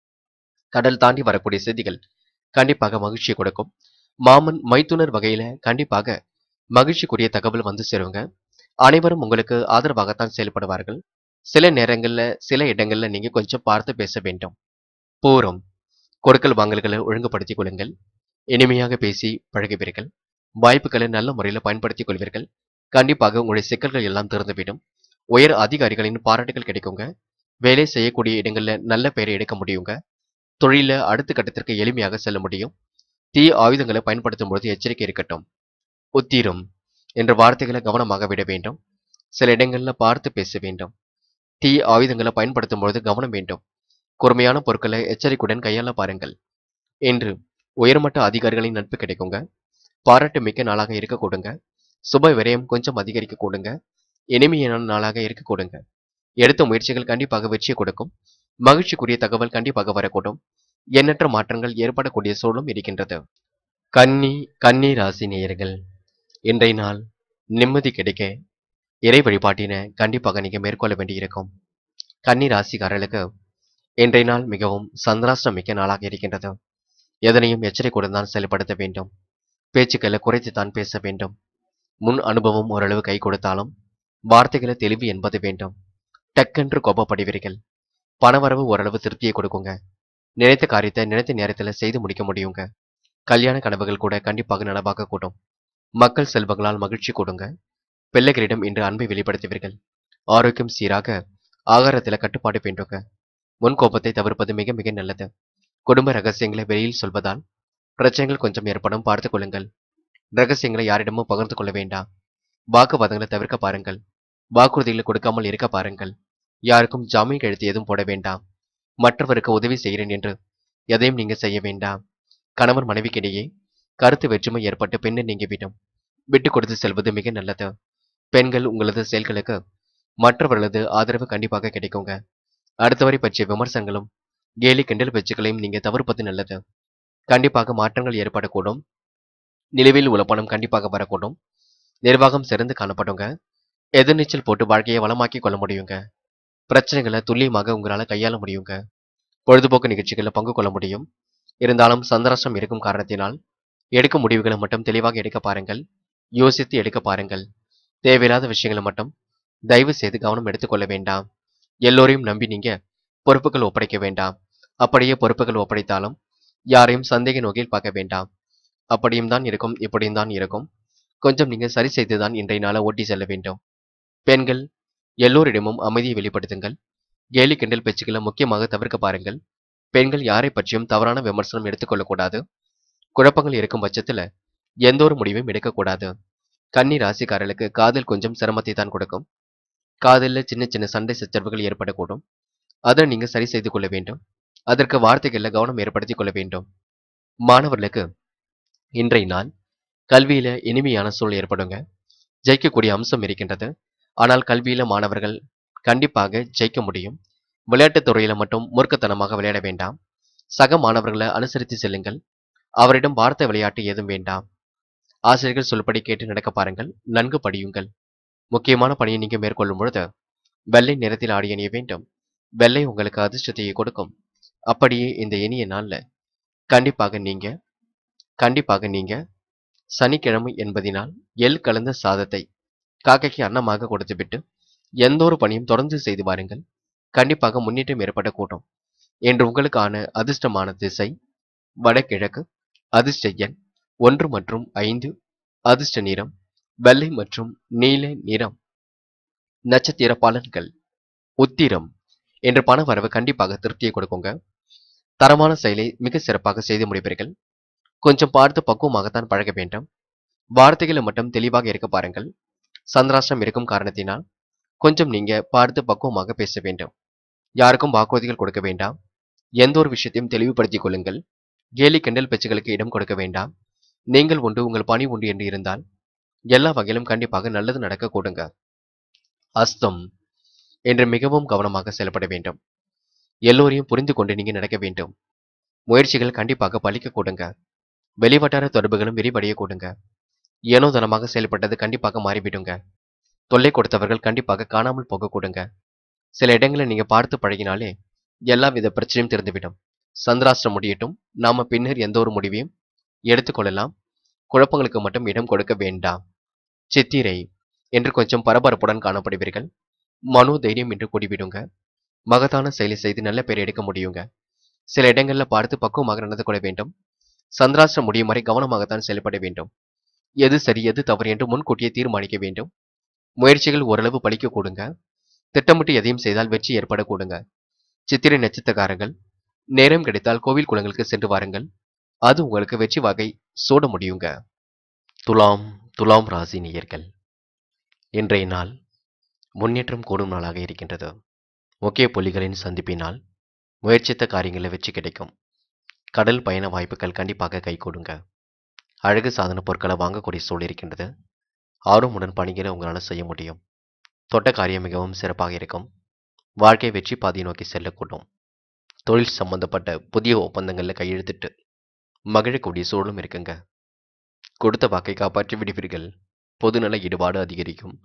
கடல் தாண்டி வரக்கூடிய செய்திகள் கண்டிப்பாக மகிழ்ச்சியை கொடுக்கும் மாமன் மைத்துனர் வகையில கண்டிப்பாக மகிழ்ச்சிக்குரிய தகவல் வந்து சேருங்க அனைவரும் உங்களுக்கு ஆதரவாகத்தான் செயல்படுவார்கள் சில நேரங்கள்ல சில இடங்கள்ல நீங்க கொஞ்சம் பார்த்து பேச வேண்டும் பூரம் கொடுக்கல் வாங்கல்களை ஒழுங்குபடுத்திக் கொள்ளுங்கள் இனிமையாக பேசி பழகுவீர்கள் வாய்ப்புகளை நல்ல முறையில் பயன்படுத்திக் கொள்வீர்கள் கண்டிப்பாக உங்களுடைய சிக்கல்கள் எல்லாம் திறந்துவிடும் உயர் அதிகாரிகளின் பாராட்டுகள் கிடைக்குங்க வேலை செய்யக்கூடிய இடங்கள்ல நல்ல பெயரை எடுக்க முடியுங்க தொழில அடுத்த கட்டத்திற்கு எளிமையாக செல்ல முடியும் தீ ஆயுதங்களை பயன்படுத்தும் பொழுது எச்சரிக்கை இருக்கட்டும் உத்திரம் என்ற வார்த்தைகளை கவனமாக விட வேண்டும் சில இடங்கள்ல பார்த்து பேச வேண்டும் தீ ஆயுதங்களை பயன்படுத்தும் பொழுது கவனம் வேண்டும் கூர்மையான பொருட்களை எச்சரிக்கையுடன் கையாள பாருங்கள் என்று உயர்மட்ட அதிகாரிகளின் நட்பு கிடைக்குங்க பாராட்டு மிக்க நாளாக இருக்க கொடுங்க சுப விரயம் கொஞ்சம் அதிகரிக்க கொடுங்க இனிமையான நாளாக இருக்க கொடுங்க எடுத்த முயற்சிகள் கண்டிப்பாக வெற்றியை கொடுக்கும் மகிழ்ச்சிக்குரிய தகவல் கண்டிப்பாக வரக்கூடும் எண்ணற்ற மாற்றங்கள் ஏற்படக்கூடிய சூழலும் இருக்கின்றது கன்னி கன்னி ராசி நேயர்கள் இன்றைய நாள் நிம்மதி கிடைக்க இறை வழிபாட்டினை கண்டிப்பாக நீங்க மேற்கொள்ள வேண்டியிருக்கும் கன்னி ராசிக்காரர்களுக்கு இன்றைய நாள் மிகவும் சந்திராஷ்டம் மிக்க நாளாக இருக்கின்றது எதனையும் எச்சரிக்கையுடன் தான் செயல்படுத்த வேண்டும் பேச்சுக்களை குறைத்து தான் பேச வேண்டும் முன் அனுபவம் ஓரளவு கை கொடுத்தாலும் வார்த்தைகளை தெளிவு என்பது வேண்டும் டக்கென்று கோபப்படுவீர்கள் பணவரவு ஓரளவு திருப்தியை கொடுக்குங்க நினைத்த காரியத்தை நினைத்த நேரத்தில் செய்து முடிக்க முடியுங்க கல்யாண கனவுகள் கூட கண்டிப்பாக நனவாக கூடும் மக்கள் செல்வங்களால் மகிழ்ச்சி கொடுங்க பிள்ளைகளிடம் இன்று அன்பை வெளிப்படுத்துவீர்கள் ஆரோக்கியம் சீராக ஆகாரத்தில் கட்டுப்பாடு வேண்டுங்க முன்கோபத்தை தவிர்ப்பது மிக மிக நல்லது குடும்ப ரகசியங்களை வெளியில் சொல்வதால் பிரச்சனைகள் கொஞ்சம் ஏற்படும் பார்த்துக் கொள்ளுங்கள் ரகசியங்களை யாரிடமும் பகிர்ந்து கொள்ள வேண்டாம் வாக்குவாதங்களை தவிர்க்க பாருங்கள் வாக்குறுதிகளை கொடுக்காமல் இருக்க பாருங்கள் யாருக்கும் ஜாமீன் கழுத்து எதுவும் போட வேண்டாம் மற்றவருக்கு உதவி செய்கிறேன் என்று எதையும் நீங்க செய்ய வேண்டாம் கணவன் மனைவிக்கிடையே கருத்து வேற்றுமை ஏற்பட்டு பெண்ணை நீங்கிவிடும் விட்டு கொடுத்து செல்வது மிக நல்லது பெண்கள் உங்களது செயல்களுக்கு மற்றவர்களது ஆதரவு கண்டிப்பாக கிடைக்குங்க அடுத்தவரை பற்றிய விமர்சனங்களும் கேலி கிண்டல் பேச்சுக்களையும் நீங்க தவிர்ப்பது நல்லது கண்டிப்பாக மாற்றங்கள் ஏற்படக்கூடும் நிலுவையில் உள்ள பணம் கண்டிப்பாக வரக்கூடும் நிர்வாகம் சிறந்து காணப்படுங்க எதிர்நீச்சல் போட்டு வாழ்க்கையை வளமாக்கி கொள்ள முடியுங்க பிரச்சனைகளை துல்லியமாக உங்களால கையாள முடியுங்க பொழுதுபோக்கு நிகழ்ச்சிகளில் பங்கு கொள்ள முடியும் இருந்தாலும் சந்தராஷ்டம் இருக்கும் காரணத்தினால் எடுக்கும் முடிவுகளை மட்டும் தெளிவாக எடுக்க பாருங்கள் யோசித்து எடுக்க பாருங்கள் தேவையில்லாத விஷயங்களை மட்டும் தயவு செய்து கவனம் எடுத்துக்கொள்ள வேண்டாம் எல்லோரையும் நம்பி நீங்க பொறுப்புகள் ஒப்படைக்க வேண்டாம் அப்படியே பொறுப்புகள் ஒப்படைத்தாலும் யாரையும் சந்தேக நோக்கில் பார்க்க வேண்டாம் அப்படியும் தான் இருக்கும் இப்படியும் தான் இருக்கும் கொஞ்சம் நீங்க சரி செய்துதான் இன்றைய நாளை ஓட்டி செல்ல வேண்டும் பெண்கள் எல்லோரிடமும் அமைதியை வெளிப்படுத்துங்கள் கேலி கிண்டல் பேச்சுக்களை முக்கியமாக தவிர்க்க பாருங்கள் பெண்கள் யாரை பற்றியும் தவறான விமர்சனம் எடுத்துக்கொள்ளக்கூடாது குழப்பங்கள் இருக்கும் பட்சத்துல எந்த ஒரு முடிவையும் எடுக்கக்கூடாது கன்னி ராசிக்காரர்களுக்கு காதல் கொஞ்சம் சிரமத்தை தான் கொடுக்கும் காதலில் சின்ன சின்ன சண்டை சச்சரவுகள் ஏற்படக்கூடும் அதை நீங்க சரி செய்து கொள்ள வேண்டும் அதற்கு வார்த்தைகள்ல கவனம் ஏற்படுத்திக் கொள்ள வேண்டும் மாணவர்களுக்கு இன்றைய நாள் கல்வியில இனிமையான சூழல் ஏற்படுங்க ஜெயிக்கக்கூடிய அம்சம் இருக்கின்றது ஆனால் கல்வியில மாணவர்கள் கண்டிப்பாக ஜெயிக்க முடியும் விளையாட்டுத் துறையில மட்டும் மூர்க்கத்தனமாக விளையாட வேண்டாம் சக மாணவர்களை அனுசரித்து செல்லுங்கள் அவரிடம் வார்த்தை விளையாட்டு ஏதும் வேண்டாம் ஆசிரியர்கள் சொல்படி கேட்டு நடக்க பாருங்கள் நன்கு படியுங்கள் முக்கியமான பணியை நீங்க மேற்கொள்ளும் பொழுது வெள்ளை நிறத்தில் ஆடி அணிய வேண்டும் வெள்ளை உங்களுக்கு அதிர்ஷ்டத்தை கொடுக்கும் அப்படியே இந்த இனிய நாள்ல கண்டிப்பாக நீங்க கண்டிப்பாக நீங்க சனிக்கிழமை என்பதினால் எள் கலந்த சாதத்தை காக்கைக்கு அன்னமாக கொடுத்துவிட்டு எந்த ஒரு பணியும் தொடர்ந்து செய்து வாருங்கள் கண்டிப்பாக முன்னேற்றம் ஏற்படக்கூடும் என்று உங்களுக்கான அதிர்ஷ்டமான திசை வடகிழக்கு அதிர்ஷ்ட எண் ஒன்று மற்றும் ஐந்து அதிர்ஷ்ட நிறம் வெள்ளை மற்றும் நீல நிறம் நட்சத்திர பலன்கள் உத்திரம் என்ற பண வரவு கண்டிப்பாக திருப்தியை கொடுக்குங்க தரமான செயலை மிக சிறப்பாக செய்து முடிப்பீர்கள் கொஞ்சம் பார்த்து பக்குவமாகத்தான் பழக வேண்டும் வார்த்தைகளை மட்டும் தெளிவாக இருக்க பாருங்கள் சந்திராஷ்டிரம் இருக்கும் காரணத்தினால் கொஞ்சம் நீங்க பார்த்து பக்குவமாக பேச வேண்டும் யாருக்கும் வாக்குறுதிகள் கொடுக்க வேண்டாம் எந்த ஒரு விஷயத்தையும் தெளிவுபடுத்திக் கொள்ளுங்கள் கேலி கிண்டல் பேச்சுகளுக்கு இடம் கொடுக்க வேண்டாம் நீங்கள் உண்டு உங்கள் பணி உண்டு என்று இருந்தால் எல்லா வகையிலும் கண்டிப்பாக நல்லது நடக்க கொடுங்க அஸ்தம் என்று மிகவும் கவனமாக செயல்பட வேண்டும் எல்லோரையும் புரிந்து கொண்டு நீங்க நடக்க வேண்டும் முயற்சிகள் கண்டிப்பாக பலிக்க கொடுங்க வெளிவட்டார தொடர்புகளும் விரிவடைய கொடுங்க ஏனோ தனமாக செயல்பட்டது கண்டிப்பாக மாறிவிடுங்க தொல்லை கொடுத்தவர்கள் கண்டிப்பாக காணாமல் போக கொடுங்க சில இடங்களை நீங்க பார்த்து பழகினாலே எல்லா வித பிரச்சனையும் தெரிந்துவிடும் சந்திராஷ்டிரம் முடியட்டும் நாம பின்னர் எந்த ஒரு முடிவையும் எடுத்துக்கொள்ளலாம் குழப்பங்களுக்கு மட்டும் இடம் கொடுக்க வேண்டாம் சித்திரை என்று கொஞ்சம் பரபரப்புடன் காணப்படுவீர்கள் மனோ தைரியம் என்று கூடிவிடுங்க மகத்தான செயலை செய்து நல்ல பேர் எடுக்க முடியுங்க சில இடங்கள்ல பார்த்து பக்குவமாக நடந்து கொள்ள வேண்டும் சந்திராஷ்டிரம் முடியும் வரை கவனமாகத்தான் செயல்பட வேண்டும் எது சரி எது தவறு என்று முன்கூட்டியே தீர்மானிக்க வேண்டும் முயற்சிகள் ஓரளவு பலிக்க கூடுங்க திட்டமிட்டு எதையும் செய்தால் வெற்றி ஏற்பட கூடுங்க சித்திரை நட்சத்திரக்காரங்கள் நேரம் கிடைத்தால் கோவில் குளங்களுக்கு சென்று வாருங்கள் அது உங்களுக்கு வெற்றி வகை சூட முடியுங்க துலாம் துலாம் ராசி நேயர்கள் இன்றைய நாள் முன்னேற்றம் கூடும் நாளாக இருக்கின்றது முக்கிய புள்ளிகளின் சந்திப்பினால் முயற்சித்த காரியங்களில் வெற்றி கிடைக்கும் கடல் பயண வாய்ப்புகள் கண்டிப்பாக கை கொடுங்க அழகு சாதன பொருட்களை வாங்கக்கூடிய சூழல் இருக்கின்றது ஆர்வமுடன் பணிகளை உங்களால் செய்ய முடியும் தொட்ட காரியம் மிகவும் சிறப்பாக இருக்கும் வாழ்க்கை வெற்றி பாதையை நோக்கி செல்லக்கூடும் தொழில் சம்பந்தப்பட்ட புதிய ஒப்பந்தங்களில் கையெழுத்திட்டு மகிழக்கூடிய சூழலும் இருக்குங்க கொடுத்த வாக்கை காப்பாற்றி விடுவீர்கள் பொதுநல ஈடுபாடு அதிகரிக்கும்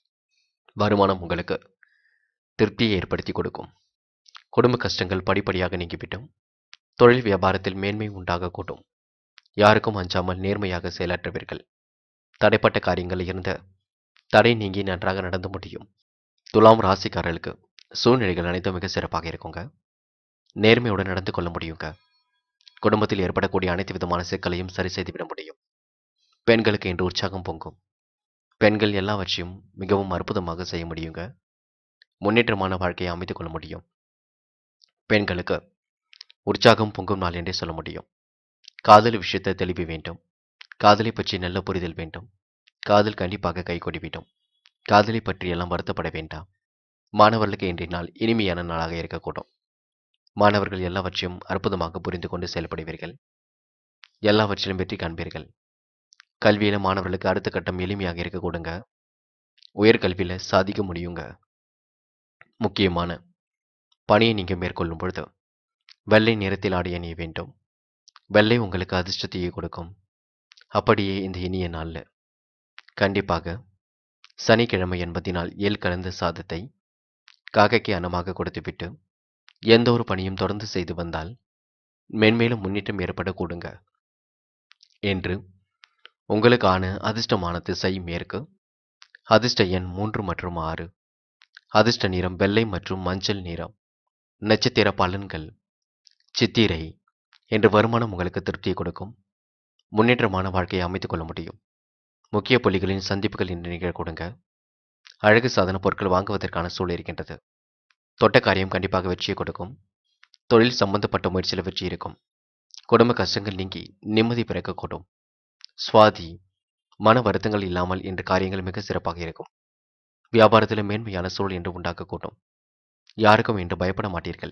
வருமானம் உங்களுக்கு திருப்தியை ஏற்படுத்தி கொடுக்கும் குடும்ப கஷ்டங்கள் படிப்படியாக நீங்கிவிட்டும் தொழில் வியாபாரத்தில் மேன்மை உண்டாகக்கூடும் யாருக்கும் அஞ்சாமல் நேர்மையாக செயலாற்றுவீர்கள் தடைப்பட்ட காரியங்கள் இருந்த தடை நீங்கி நன்றாக நடந்து முடியும் துலாம் ராசிக்காரர்களுக்கு சூழ்நிலைகள் அனைத்தும் மிக சிறப்பாக இருக்குங்க நேர்மையுடன் நடந்து கொள்ள முடியுங்க குடும்பத்தில் ஏற்படக்கூடிய அனைத்து விதமான சிக்கலையும் சரி செய்துவிட முடியும் பெண்களுக்கு இன்று உற்சாகம் பொங்கும் பெண்கள் எல்லாவற்றையும் மிகவும் அற்புதமாக செய்ய முடியுங்க முன்னேற்றமான வாழ்க்கையை அமைத்துக் கொள்ள முடியும் பெண்களுக்கு உற்சாகம் பொங்கும் நாள் என்றே சொல்ல முடியும் காதல் விஷயத்தை தெளிவு வேண்டும் காதலை பற்றி நல்ல புரிதல் வேண்டும் காதல் கண்டிப்பாக கை கொடிவிடும் காதலை பற்றி எல்லாம் வருத்தப்பட வேண்டாம் மாணவர்களுக்கு இன்றைய நாள் இனிமையான நாளாக இருக்கக்கூடும் மாணவர்கள் எல்லாவற்றையும் அற்புதமாக புரிந்து கொண்டு செயல்படுவீர்கள் எல்லாவற்றிலும் வெற்றி காண்பீர்கள் கல்வியில மாணவர்களுக்கு அடுத்த கட்டம் எளிமையாக இருக்க கொடுங்க உயர்கல்வியில சாதிக்க முடியுங்க முக்கியமான பணியை நீங்க மேற்கொள்ளும் பொழுது வெள்ளை நிறத்தில் ஆடை அணிய வேண்டும் வெள்ளை உங்களுக்கு அதிர்ஷ்டத்தையே கொடுக்கும் அப்படியே இந்த இனிய நாள்ல கண்டிப்பாக சனிக்கிழமை என்பதினால் ஏல் கலந்த சாதத்தை காக்கைக்கு அன்னமாக கொடுத்துவிட்டு எந்த ஒரு பணியும் தொடர்ந்து செய்து வந்தால் மென்மேலும் முன்னேற்றம் ஏற்பட கூடுங்க என்று உங்களுக்கான அதிர்ஷ்டமான திசை மேற்கு அதிர்ஷ்ட எண் மூன்று மற்றும் ஆறு அதிர்ஷ்ட நிறம் வெள்ளை மற்றும் மஞ்சள் நிறம் நட்சத்திர பலன்கள் சித்திரை என்று வருமானம் உங்களுக்கு திருப்தியை கொடுக்கும் முன்னேற்றமான வாழ்க்கையை அமைத்துக் கொள்ள முடியும் முக்கிய புள்ளிகளின் சந்திப்புகள் இன்று நிகழ கொடுங்க அழகு சாதன பொருட்கள் வாங்குவதற்கான சூழல் இருக்கின்றது தொட்ட காரியம் கண்டிப்பாக வெற்றியை கொடுக்கும் தொழில் சம்பந்தப்பட்ட முயற்சியில் வெற்றி இருக்கும் குடும்ப கஷ்டங்கள் நீங்கி நிம்மதி பிறக்கக்கூடும் சுவாதி மன வருத்தங்கள் இல்லாமல் இன்று காரியங்கள் மிக சிறப்பாக இருக்கும் வியாபாரத்தில் மேன்மையான சூழல் என்று உண்டாக்கக்கூடும் யாருக்கும் இன்று பயப்பட மாட்டீர்கள்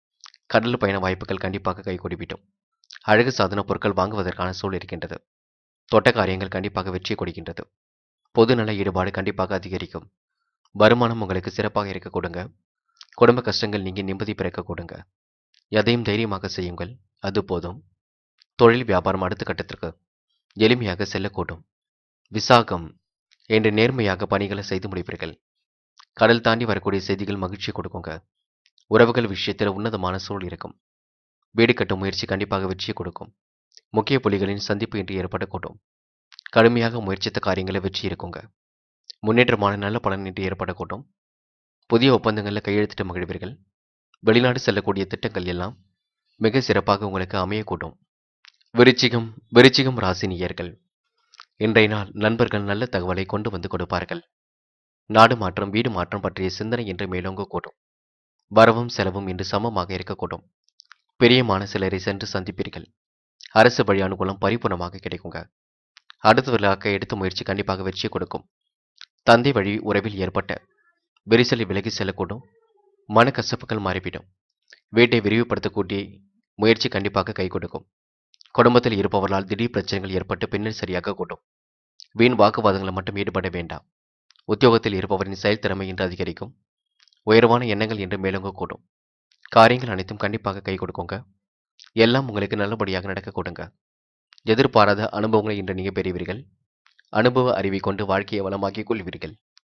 கடல் பயண வாய்ப்புகள் கண்டிப்பாக கைகூடிவிடும் அழகு சாதன பொருட்கள் வாங்குவதற்கான சூழல் இருக்கின்றது தொட்ட காரியங்கள் கண்டிப்பாக வெற்றியை கொடுக்கின்றது பொதுநல ஈடுபாடு கண்டிப்பாக அதிகரிக்கும் வருமானம் உங்களுக்கு சிறப்பாக இருக்க கொடுங்க குடும்ப கஷ்டங்கள் நீங்கி நிம்மதி பிறக்க கொடுங்க எதையும் தைரியமாக செய்யுங்கள் அது போதும் தொழில் வியாபாரம் அடுத்த கட்டத்திற்கு எளிமையாக செல்லக்கூடும் விசாகம் என்று நேர்மையாக பணிகளை செய்து முடிப்பீர்கள் கடல் தாண்டி வரக்கூடிய செய்திகள் மகிழ்ச்சி கொடுக்குங்க உறவுகள் விஷயத்தில் உன்னதமான சூழல் இருக்கும் வீடு கட்டும் முயற்சி கண்டிப்பாக வெற்றியை கொடுக்கும் முக்கிய புலிகளின் சந்திப்பு இன்று ஏற்படக்கூடும் கடுமையாக முயற்சித்த காரியங்களை வெற்றி இருக்குங்க முன்னேற்றமான நல்ல பலன் இன்று ஏற்படக்கூடும் புதிய ஒப்பந்தங்களில் கையெழுத்திட்டு மகிழ்வீர்கள் வெளிநாடு செல்லக்கூடிய திட்டங்கள் எல்லாம் மிக சிறப்பாக உங்களுக்கு அமையக்கூடும் விருச்சிகம் விருச்சிகம் ராசினியர்கள் இன்றைய நாள் நண்பர்கள் நல்ல தகவலை கொண்டு வந்து கொடுப்பார்கள் நாடு மாற்றம் வீடு மாற்றம் பற்றிய சிந்தனை இன்று மேலோங்க கூடும் வரவும் செலவும் இன்று சமமாக இருக்கக்கூடும் பிரியமான சிலரை சென்று சந்திப்பீர்கள் அரசு வழி அனுகூலம் பரிபூர்ணமாக கிடைக்குங்க அடுத்த விழாக்க எடுத்த முயற்சி கண்டிப்பாக வெற்றி கொடுக்கும் தந்தை வழி உறவில் ஏற்பட்ட விரிசலை விலகி செல்லக்கூடும் மன கசப்புகள் மாறிவிடும் வீட்டை விரிவுபடுத்தக்கூடிய முயற்சி கண்டிப்பாக கை கொடுக்கும் குடும்பத்தில் இருப்பவர்களால் திடீர் பிரச்சனைகள் ஏற்பட்டு பின்னர் சரியாக கூடும் வீண் வாக்குவாதங்களை மட்டும் ஈடுபட வேண்டாம் உத்தியோகத்தில் இருப்பவரின் செயல்திறமை இன்று அதிகரிக்கும் உயர்வான எண்ணங்கள் என்று மேலோங்க கூடும் காரியங்கள் அனைத்தும் கண்டிப்பாக கை கொடுக்குங்க எல்லாம் உங்களுக்கு நல்லபடியாக நடக்க கொடுங்க எதிர்பாராத அனுபவங்களை இன்று நீங்கள் பெறுவீர்கள் அனுபவ அறிவை கொண்டு வாழ்க்கையை வளமாக்கிக் கொள்வீர்கள்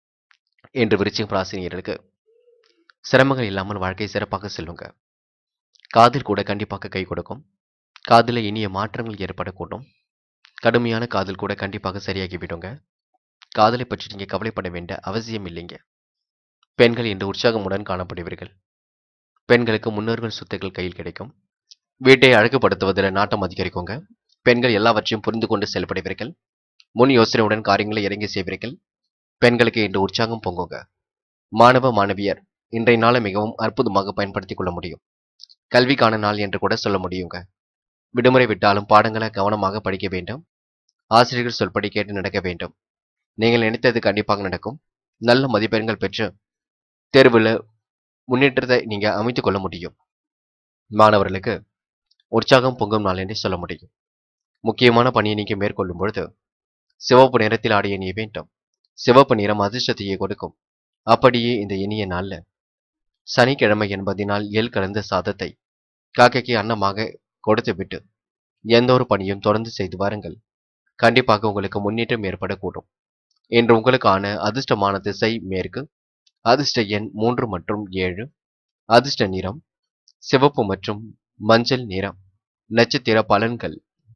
என்று விருச்சிகம் ராசினியர்களுக்கு சிரமங்கள் இல்லாமல் வாழ்க்கை சிறப்பாக செல்லுங்க காதில் கூட கண்டிப்பாக கை கொடுக்கும் காதில் இனிய மாற்றங்கள் ஏற்படக்கூடும் கடுமையான காதல் கூட கண்டிப்பாக சரியாகி விடுங்க காதலை பற்றி நீங்கள் கவலைப்பட வேண்டிய அவசியம் இல்லைங்க பெண்கள் இன்று உற்சாகமுடன் காணப்படுவீர்கள் பெண்களுக்கு முன்னோர்கள் சொத்துக்கள் கையில் கிடைக்கும் வீட்டை அழகுபடுத்துவதில் நாட்டம் அதிகரிக்குங்க பெண்கள் எல்லாவற்றையும் புரிந்து கொண்டு செயல்படுவீர்கள் முன் யோசனையுடன் காரியங்களை இறங்கி செய்வீர்கள் பெண்களுக்கு இன்று உற்சாகம் பொங்குங்க மாணவ மாணவியர் இன்றைய நாளை மிகவும் அற்புதமாக பயன்படுத்திக் கொள்ள முடியும் கல்விக்கான நாள் என்று கூட சொல்ல முடியுங்க விடுமுறை விட்டாலும் பாடங்களை கவனமாக படிக்க வேண்டும் ஆசிரியர்கள் சொல்படி கேட்டு நடக்க வேண்டும் நீங்கள் நினைத்தது கண்டிப்பாக நடக்கும் நல்ல மதிப்பெண்கள் பெற்று தேர்வில் முன்னேற்றத்தை நீங்கள் அமைத்துக் கொள்ள முடியும் மாணவர்களுக்கு உற்சாகம் பொங்கும் நாள் என்றே சொல்ல முடியும் முக்கியமான பணியை நீங்கள் மேற்கொள்ளும் பொழுது சிவப்பு நிறத்தில் ஆடிய நீ வேண்டும் சிவப்பு நிறம் அதிர்ஷ்டத்தையே கொடுக்கும் அப்படியே இந்த இனிய நாள்ல சனிக்கிழமை என்பதினால் எல் கலந்த சாதத்தை காக்கைக்கு அன்னமாக கொடுத்துவிட்டு எந்த ஒரு பணியும் தொடர்ந்து செய்து வாருங்கள் கண்டிப்பாக உங்களுக்கு முன்னேற்றம் ஏற்படக்கூடும் இன்று உங்களுக்கான அதிர்ஷ்டமான திசை மேற்கு அதிர்ஷ்ட எண் மூன்று மற்றும் ஏழு அதிர்ஷ்ட நிறம் சிவப்பு மற்றும் மஞ்சள் நிறம் நட்சத்திர பலன்கள்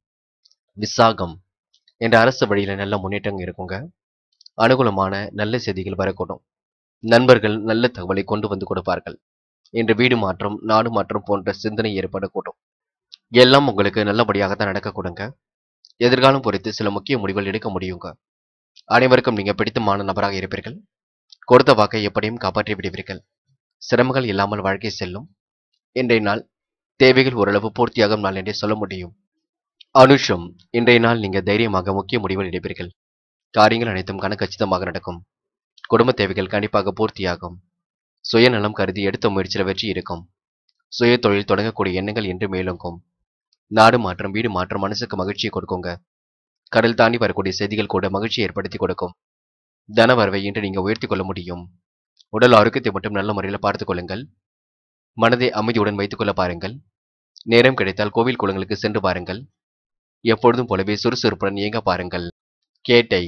விசாகம் என்ற அரசு வழியில நல்ல முன்னேற்றம் இருக்குங்க அனுகூலமான நல்ல செய்திகள் வரக்கூடும் நண்பர்கள் நல்ல தகவலை கொண்டு வந்து கொடுப்பார்கள் இன்று வீடு மாற்றம் நாடு மாற்றம் போன்ற சிந்தனை ஏற்படக்கூடும் எல்லாம் உங்களுக்கு நல்லபடியாக தான் நடக்க கொடுங்க எதிர்காலம் குறித்து சில முக்கிய முடிவுகள் எடுக்க முடியுங்க அனைவருக்கும் நீங்க பிடித்தமான நபராக இருப்பீர்கள் கொடுத்த வாக்கை எப்படியும் காப்பாற்றி விடுவீர்கள் சிரமங்கள் இல்லாமல் வாழ்க்கை செல்லும் இன்றைய நாள் தேவைகள் ஓரளவு பூர்த்தியாகும் நாள் என்றே சொல்ல முடியும் அனுஷம் இன்றைய நாள் நீங்க தைரியமாக முக்கிய முடிவுகள் எடுப்பீர்கள் காரியங்கள் அனைத்தும் கணக்கச்சிதமாக நடக்கும் குடும்ப தேவைகள் கண்டிப்பாக பூர்த்தியாகும் சுயநலம் கருதி எடுத்த முயற்சியில் வெற்றி இருக்கும் சுய தொழில் தொடங்கக்கூடிய எண்ணங்கள் என்று மேலோங்கும் நாடு மாற்றம் வீடு மாற்றம் மனசுக்கு மகிழ்ச்சியை கொடுக்குங்க கடல் தாண்டி வரக்கூடிய செய்திகள் கூட மகிழ்ச்சி ஏற்படுத்தி கொடுக்கும் தன வரவை இன்று நீங்க உயர்த்தி கொள்ள முடியும் உடல் ஆரோக்கியத்தை மட்டும் நல்ல முறையில் பார்த்துக் கொள்ளுங்கள் மனதை அமைதியுடன் வைத்துக் கொள்ள பாருங்கள் நேரம் கிடைத்தால் கோவில் குளங்களுக்கு சென்று பாருங்கள் எப்பொழுதும் போலவே சுறுசுறுப்புடன் இயங்க பாருங்கள் கேட்டை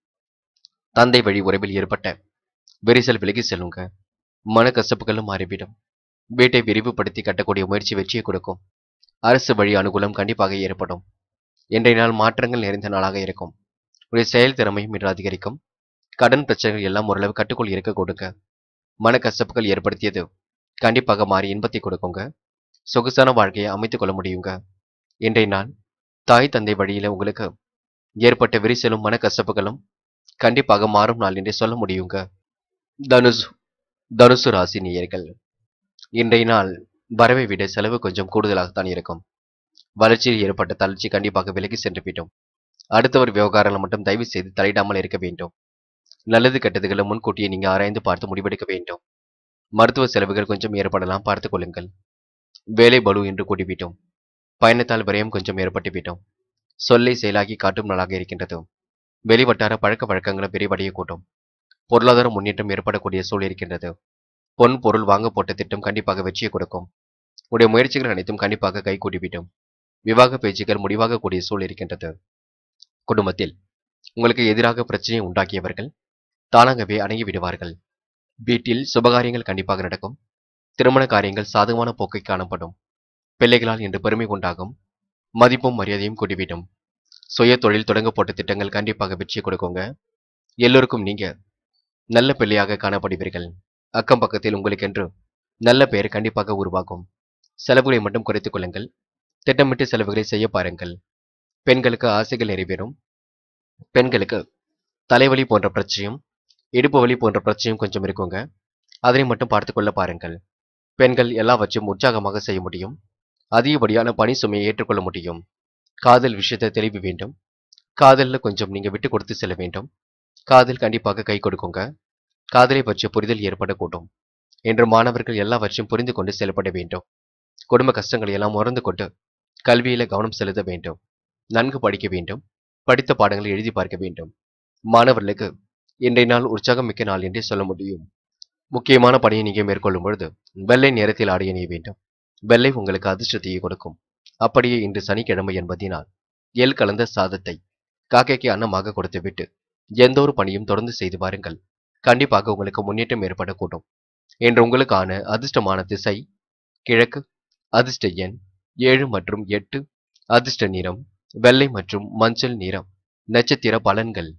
தந்தை வழி உறவில் ஏற்பட்ட விரிசல் விலகி செல்லுங்க மன கசப்புகளும் மாறிவிடும் வீட்டை விரிவுபடுத்தி கட்டக்கூடிய முயற்சி வெற்றியை கொடுக்கும் அரசு வழி அனுகூலம் கண்டிப்பாக ஏற்படும் இன்றைய நாள் மாற்றங்கள் நிறைந்த நாளாக இருக்கும் உடைய செயல் திறமையும் இன்று அதிகரிக்கும் கடன் பிரச்சனைகள் எல்லாம் ஓரளவு கட்டுக்குள் இருக்க கொடுங்க மன கசப்புகள் ஏற்படுத்தியது கண்டிப்பாக மாறி இன்பத்தை கொடுக்குங்க சொகுசான வாழ்க்கையை அமைத்துக் கொள்ள முடியுங்க இன்றைய நாள் தாய் தந்தை வழியில உங்களுக்கு ஏற்பட்ட விரிசலும் மன கசப்புகளும் கண்டிப்பாக மாறும் நாள் என்றே சொல்ல முடியுங்க தனுசு தனுசு ராசி நேயர்கள் இன்றைய நாள் வரவை விட செலவு கொஞ்சம் கூடுதலாகத்தான் இருக்கும் வளர்ச்சியில் ஏற்பட்ட தளர்ச்சி கண்டிப்பாக விலகி சென்று விடும் அடுத்தவர் விவகாரங்கள் மட்டும் தயவு செய்து தலையிடாமல் இருக்க வேண்டும் நல்லது கெட்டதுகளை முன்கூட்டியே நீங்க ஆராய்ந்து பார்த்து முடிவெடுக்க வேண்டும் மருத்துவ செலவுகள் கொஞ்சம் ஏற்படலாம் பார்த்துக் கொள்ளுங்கள் வேலை பலு என்று கூடிவிட்டோம் பயணத்தால் விரயம் கொஞ்சம் ஏற்பட்டு விட்டோம் சொல்லை செயலாகி காட்டும் நாளாக இருக்கின்றது வெளிவட்டார பழக்க வழக்கங்களும் விரிவடைய கூட்டும் பொருளாதார முன்னேற்றம் ஏற்படக்கூடிய சூழல் இருக்கின்றது பொன் பொருள் வாங்க போட்ட திட்டம் கண்டிப்பாக வெற்றியை கொடுக்கும் உடைய முயற்சிகள் அனைத்தும் கண்டிப்பாக கைகூடிவிடும் விவாக பேச்சுக்கள் முடிவாக கூடிய சூழல் இருக்கின்றது குடும்பத்தில் உங்களுக்கு எதிராக பிரச்சனையை உண்டாக்கியவர்கள் தானாகவே அடங்கி விடுவார்கள் வீட்டில் சுபகாரியங்கள் கண்டிப்பாக நடக்கும் திருமண காரியங்கள் சாதகமான போக்கை காணப்படும் பிள்ளைகளால் இன்று பெருமை உண்டாகும் மதிப்பும் மரியாதையும் கூடிவிடும் சுய தொழில் தொடங்க போட்ட திட்டங்கள் கண்டிப்பாக வெற்றி கொடுக்குங்க எல்லோருக்கும் நீங்க நல்ல பிள்ளையாக காணப்படுவீர்கள் அக்கம் பக்கத்தில் உங்களுக்கென்று நல்ல பெயர் கண்டிப்பாக உருவாகும் செலவுகளை மட்டும் குறைத்துக் கொள்ளுங்கள் திட்டமிட்டு செலவுகளை செய்ய பாருங்கள் பெண்களுக்கு ஆசைகள் நிறைவேறும் பெண்களுக்கு தலைவலி போன்ற பிரச்சனையும் இடுப்பு வலி போன்ற பிரச்சனையும் கொஞ்சம் இருக்குங்க அதனை மட்டும் பார்த்துக் கொள்ள பாருங்கள் பெண்கள் எல்லாவற்றையும் உற்சாகமாக செய்ய முடியும் அதிகப்படியான பணி சுமையை ஏற்றுக்கொள்ள முடியும் காதல் விஷயத்தை தெளிவு வேண்டும் காதலில் கொஞ்சம் நீங்க விட்டு கொடுத்து செல்ல வேண்டும் காதல் கண்டிப்பாக கை கொடுக்குங்க காதலை பற்றிய புரிதல் ஏற்படக்கூடும் என்று மாணவர்கள் எல்லாவற்றையும் புரிந்து கொண்டு செயல்பட வேண்டும் குடும்ப கஷ்டங்களை எல்லாம் உணர்ந்து கொண்டு கல்வியில கவனம் செலுத்த வேண்டும் நன்கு படிக்க வேண்டும் படித்த பாடங்களை எழுதி பார்க்க வேண்டும் மாணவர்களுக்கு இன்றைய நாள் உற்சாகம் மிக்க நாள் என்றே சொல்ல முடியும் முக்கியமான பணியை நீங்க மேற்கொள்ளும் பொழுது வெள்ளை நேரத்தில் ஆடை அணிய வேண்டும் வெள்ளை உங்களுக்கு அதிர்ஷ்டத்தையே கொடுக்கும் அப்படியே இன்று சனிக்கிழமை என்பதினால் எல் கலந்த சாதத்தை காக்கைக்கு அன்னமாக கொடுத்துவிட்டு எந்த ஒரு பணியும் தொடர்ந்து செய்து பாருங்கள் கண்டிப்பாக உங்களுக்கு முன்னேற்றம் ஏற்படக்கூடும் என்று உங்களுக்கான அதிர்ஷ்டமான திசை கிழக்கு அதிர்ஷ்ட எண் ஏழு மற்றும் எட்டு அதிர்ஷ்ட நிறம் வெள்ளை மற்றும் மஞ்சள் நிறம் நட்சத்திர பலன்கள்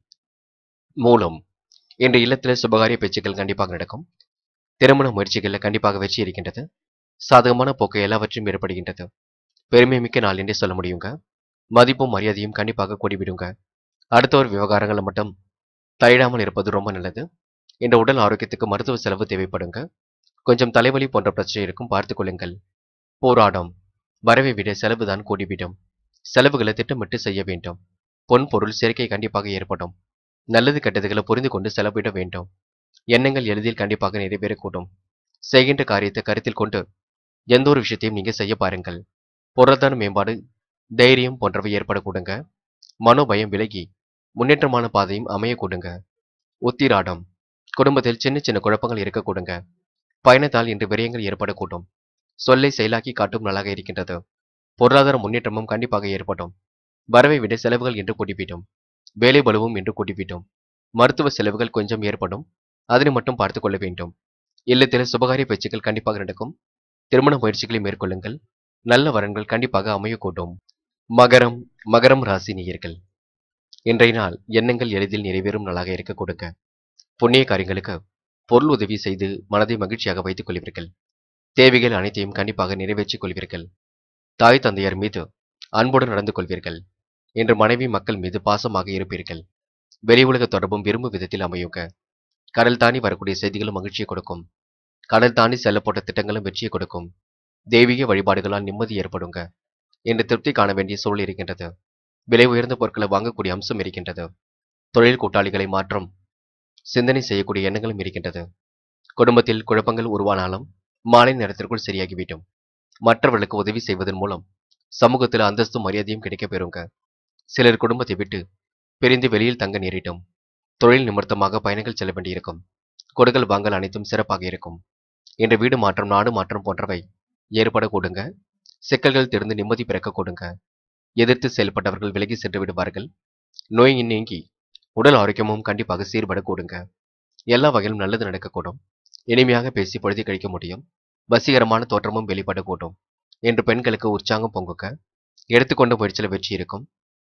மூலம் இன்று இல்லத்துல சுபகாரிய பேச்சுக்கள் கண்டிப்பாக நடக்கும் திருமண முயற்சிகளில் கண்டிப்பாக வெற்றி இருக்கின்றது சாதகமான போக்கு எல்லாவற்றையும் ஏற்படுகின்றது பெருமை மிக்க நாள் என்றே சொல்ல முடியுங்க மதிப்பும் மரியாதையும் கண்டிப்பாக கூடிவிடுங்க அடுத்தவர் விவகாரங்களை மட்டும் தலையிடாமல் இருப்பது ரொம்ப நல்லது இந்த உடல் ஆரோக்கியத்துக்கு மருத்துவ செலவு தேவைப்படுங்க கொஞ்சம் தலைவலி போன்ற பிரச்சனை இருக்கும் பார்த்துக் கொள்ளுங்கள் போராடம் வரவை விட செலவுதான் கூடிவிடும் செலவுகளை திட்டமிட்டு செய்ய வேண்டும் பொன் பொருள் சேர்க்கை கண்டிப்பாக ஏற்படும் நல்லது கெட்டதுகளை புரிந்து கொண்டு செலவிட வேண்டும் எண்ணங்கள் எளிதில் கண்டிப்பாக நிறைவேறக்கூடும் செய்கின்ற காரியத்தை கருத்தில் கொண்டு எந்த ஒரு விஷயத்தையும் நீங்க செய்ய பாருங்கள் பொருளாதார மேம்பாடு தைரியம் போன்றவை ஏற்படக்கூடுங்க மனோபயம் விலகி முன்னேற்றமான பாதையும் அமைய கொடுங்க உத்திராடம் குடும்பத்தில் சின்ன சின்ன குழப்பங்கள் இருக்கக்கூடுங்க பயணத்தால் இன்று விரயங்கள் ஏற்படக்கூடும் சொல்லை செயலாக்கி காட்டும் நாளாக இருக்கின்றது பொருளாதார முன்னேற்றமும் கண்டிப்பாக ஏற்படும் வரவை விட செலவுகள் என்று கூட்டிவிடும் வேலை பலுவும் என்று கூட்டிவிடும் மருத்துவ செலவுகள் கொஞ்சம் ஏற்படும் அதனை மட்டும் பார்த்துக் கொள்ள வேண்டும் இல்லத்தில் சுபகாரிய பேச்சுக்கள் கண்டிப்பாக நடக்கும் திருமண முயற்சிகளை மேற்கொள்ளுங்கள் நல்ல வரன்கள் கண்டிப்பாக அமையக்கூடும் மகரம் மகரம் ராசி நேயர்கள் இன்றைய நாள் எண்ணங்கள் எளிதில் நிறைவேறும் நாளாக இருக்க கொடுங்க புண்ணிய காரியங்களுக்கு பொருள் உதவி செய்து மனதை மகிழ்ச்சியாக வைத்துக் கொள்வீர்கள் தேவைகள் அனைத்தையும் கண்டிப்பாக நிறைவேற்றிக் கொள்வீர்கள் தாய் தந்தையர் மீது அன்புடன் நடந்து கொள்வீர்கள் இன்று மனைவி மக்கள் மீது பாசமாக இருப்பீர்கள் வெளி உலக தொடர்பும் விரும்பும் விதத்தில் அமையுங்க கடல் தாண்டி வரக்கூடிய செய்திகளும் மகிழ்ச்சியை கொடுக்கும் கடல் தாண்டி செல்லப்பட்ட திட்டங்களும் வெற்றியை கொடுக்கும் தெய்வீக வழிபாடுகளால் நிம்மதி ஏற்படுங்க இன்று திருப்தி காண வேண்டிய சூழல் இருக்கின்றது விலை உயர்ந்த பொருட்களை வாங்கக்கூடிய அம்சம் இருக்கின்றது தொழில் கூட்டாளிகளை மாற்றம் சிந்தனை செய்யக்கூடிய எண்ணங்களும் இருக்கின்றது குடும்பத்தில் குழப்பங்கள் உருவானாலும் மாலை நேரத்திற்குள் சரியாகிவிடும் மற்றவர்களுக்கு உதவி செய்வதன் மூலம் சமூகத்தில் அந்தஸ்தும் மரியாதையும் கிடைக்கப் பெறுங்க சிலர் குடும்பத்தை விட்டு பிரிந்து வெளியில் தங்க நேரிடும் தொழில் நிமித்தமாக பயணங்கள் செல்ல வேண்டியிருக்கும் கொடுக்கல் வாங்கல் அனைத்தும் சிறப்பாக இருக்கும் இன்று வீடு மாற்றம் நாடு மாற்றம் போன்றவை ஏற்பட கூடுங்க சிக்கல்கள் திறந்து நிம்மதி பிறக்க கொடுங்க எதிர்த்து செயல்பட்டவர்கள் விலகி சென்று விடுவார்கள் நோய் நீங்கி உடல் ஆரோக்கியமும் கண்டிப்பாக சீர்பட கூடுங்க எல்லா வகையிலும் நல்லது நடக்கக்கூடும் இனிமையாக பேசி பொழுதி கழிக்க முடியும் வசீகரமான தோற்றமும் வெளிப்படக்கூடும் என்று பெண்களுக்கு உற்சாகம் பொங்குங்க எடுத்துக்கொண்ட முயற்சியில் வெற்றி இருக்கும்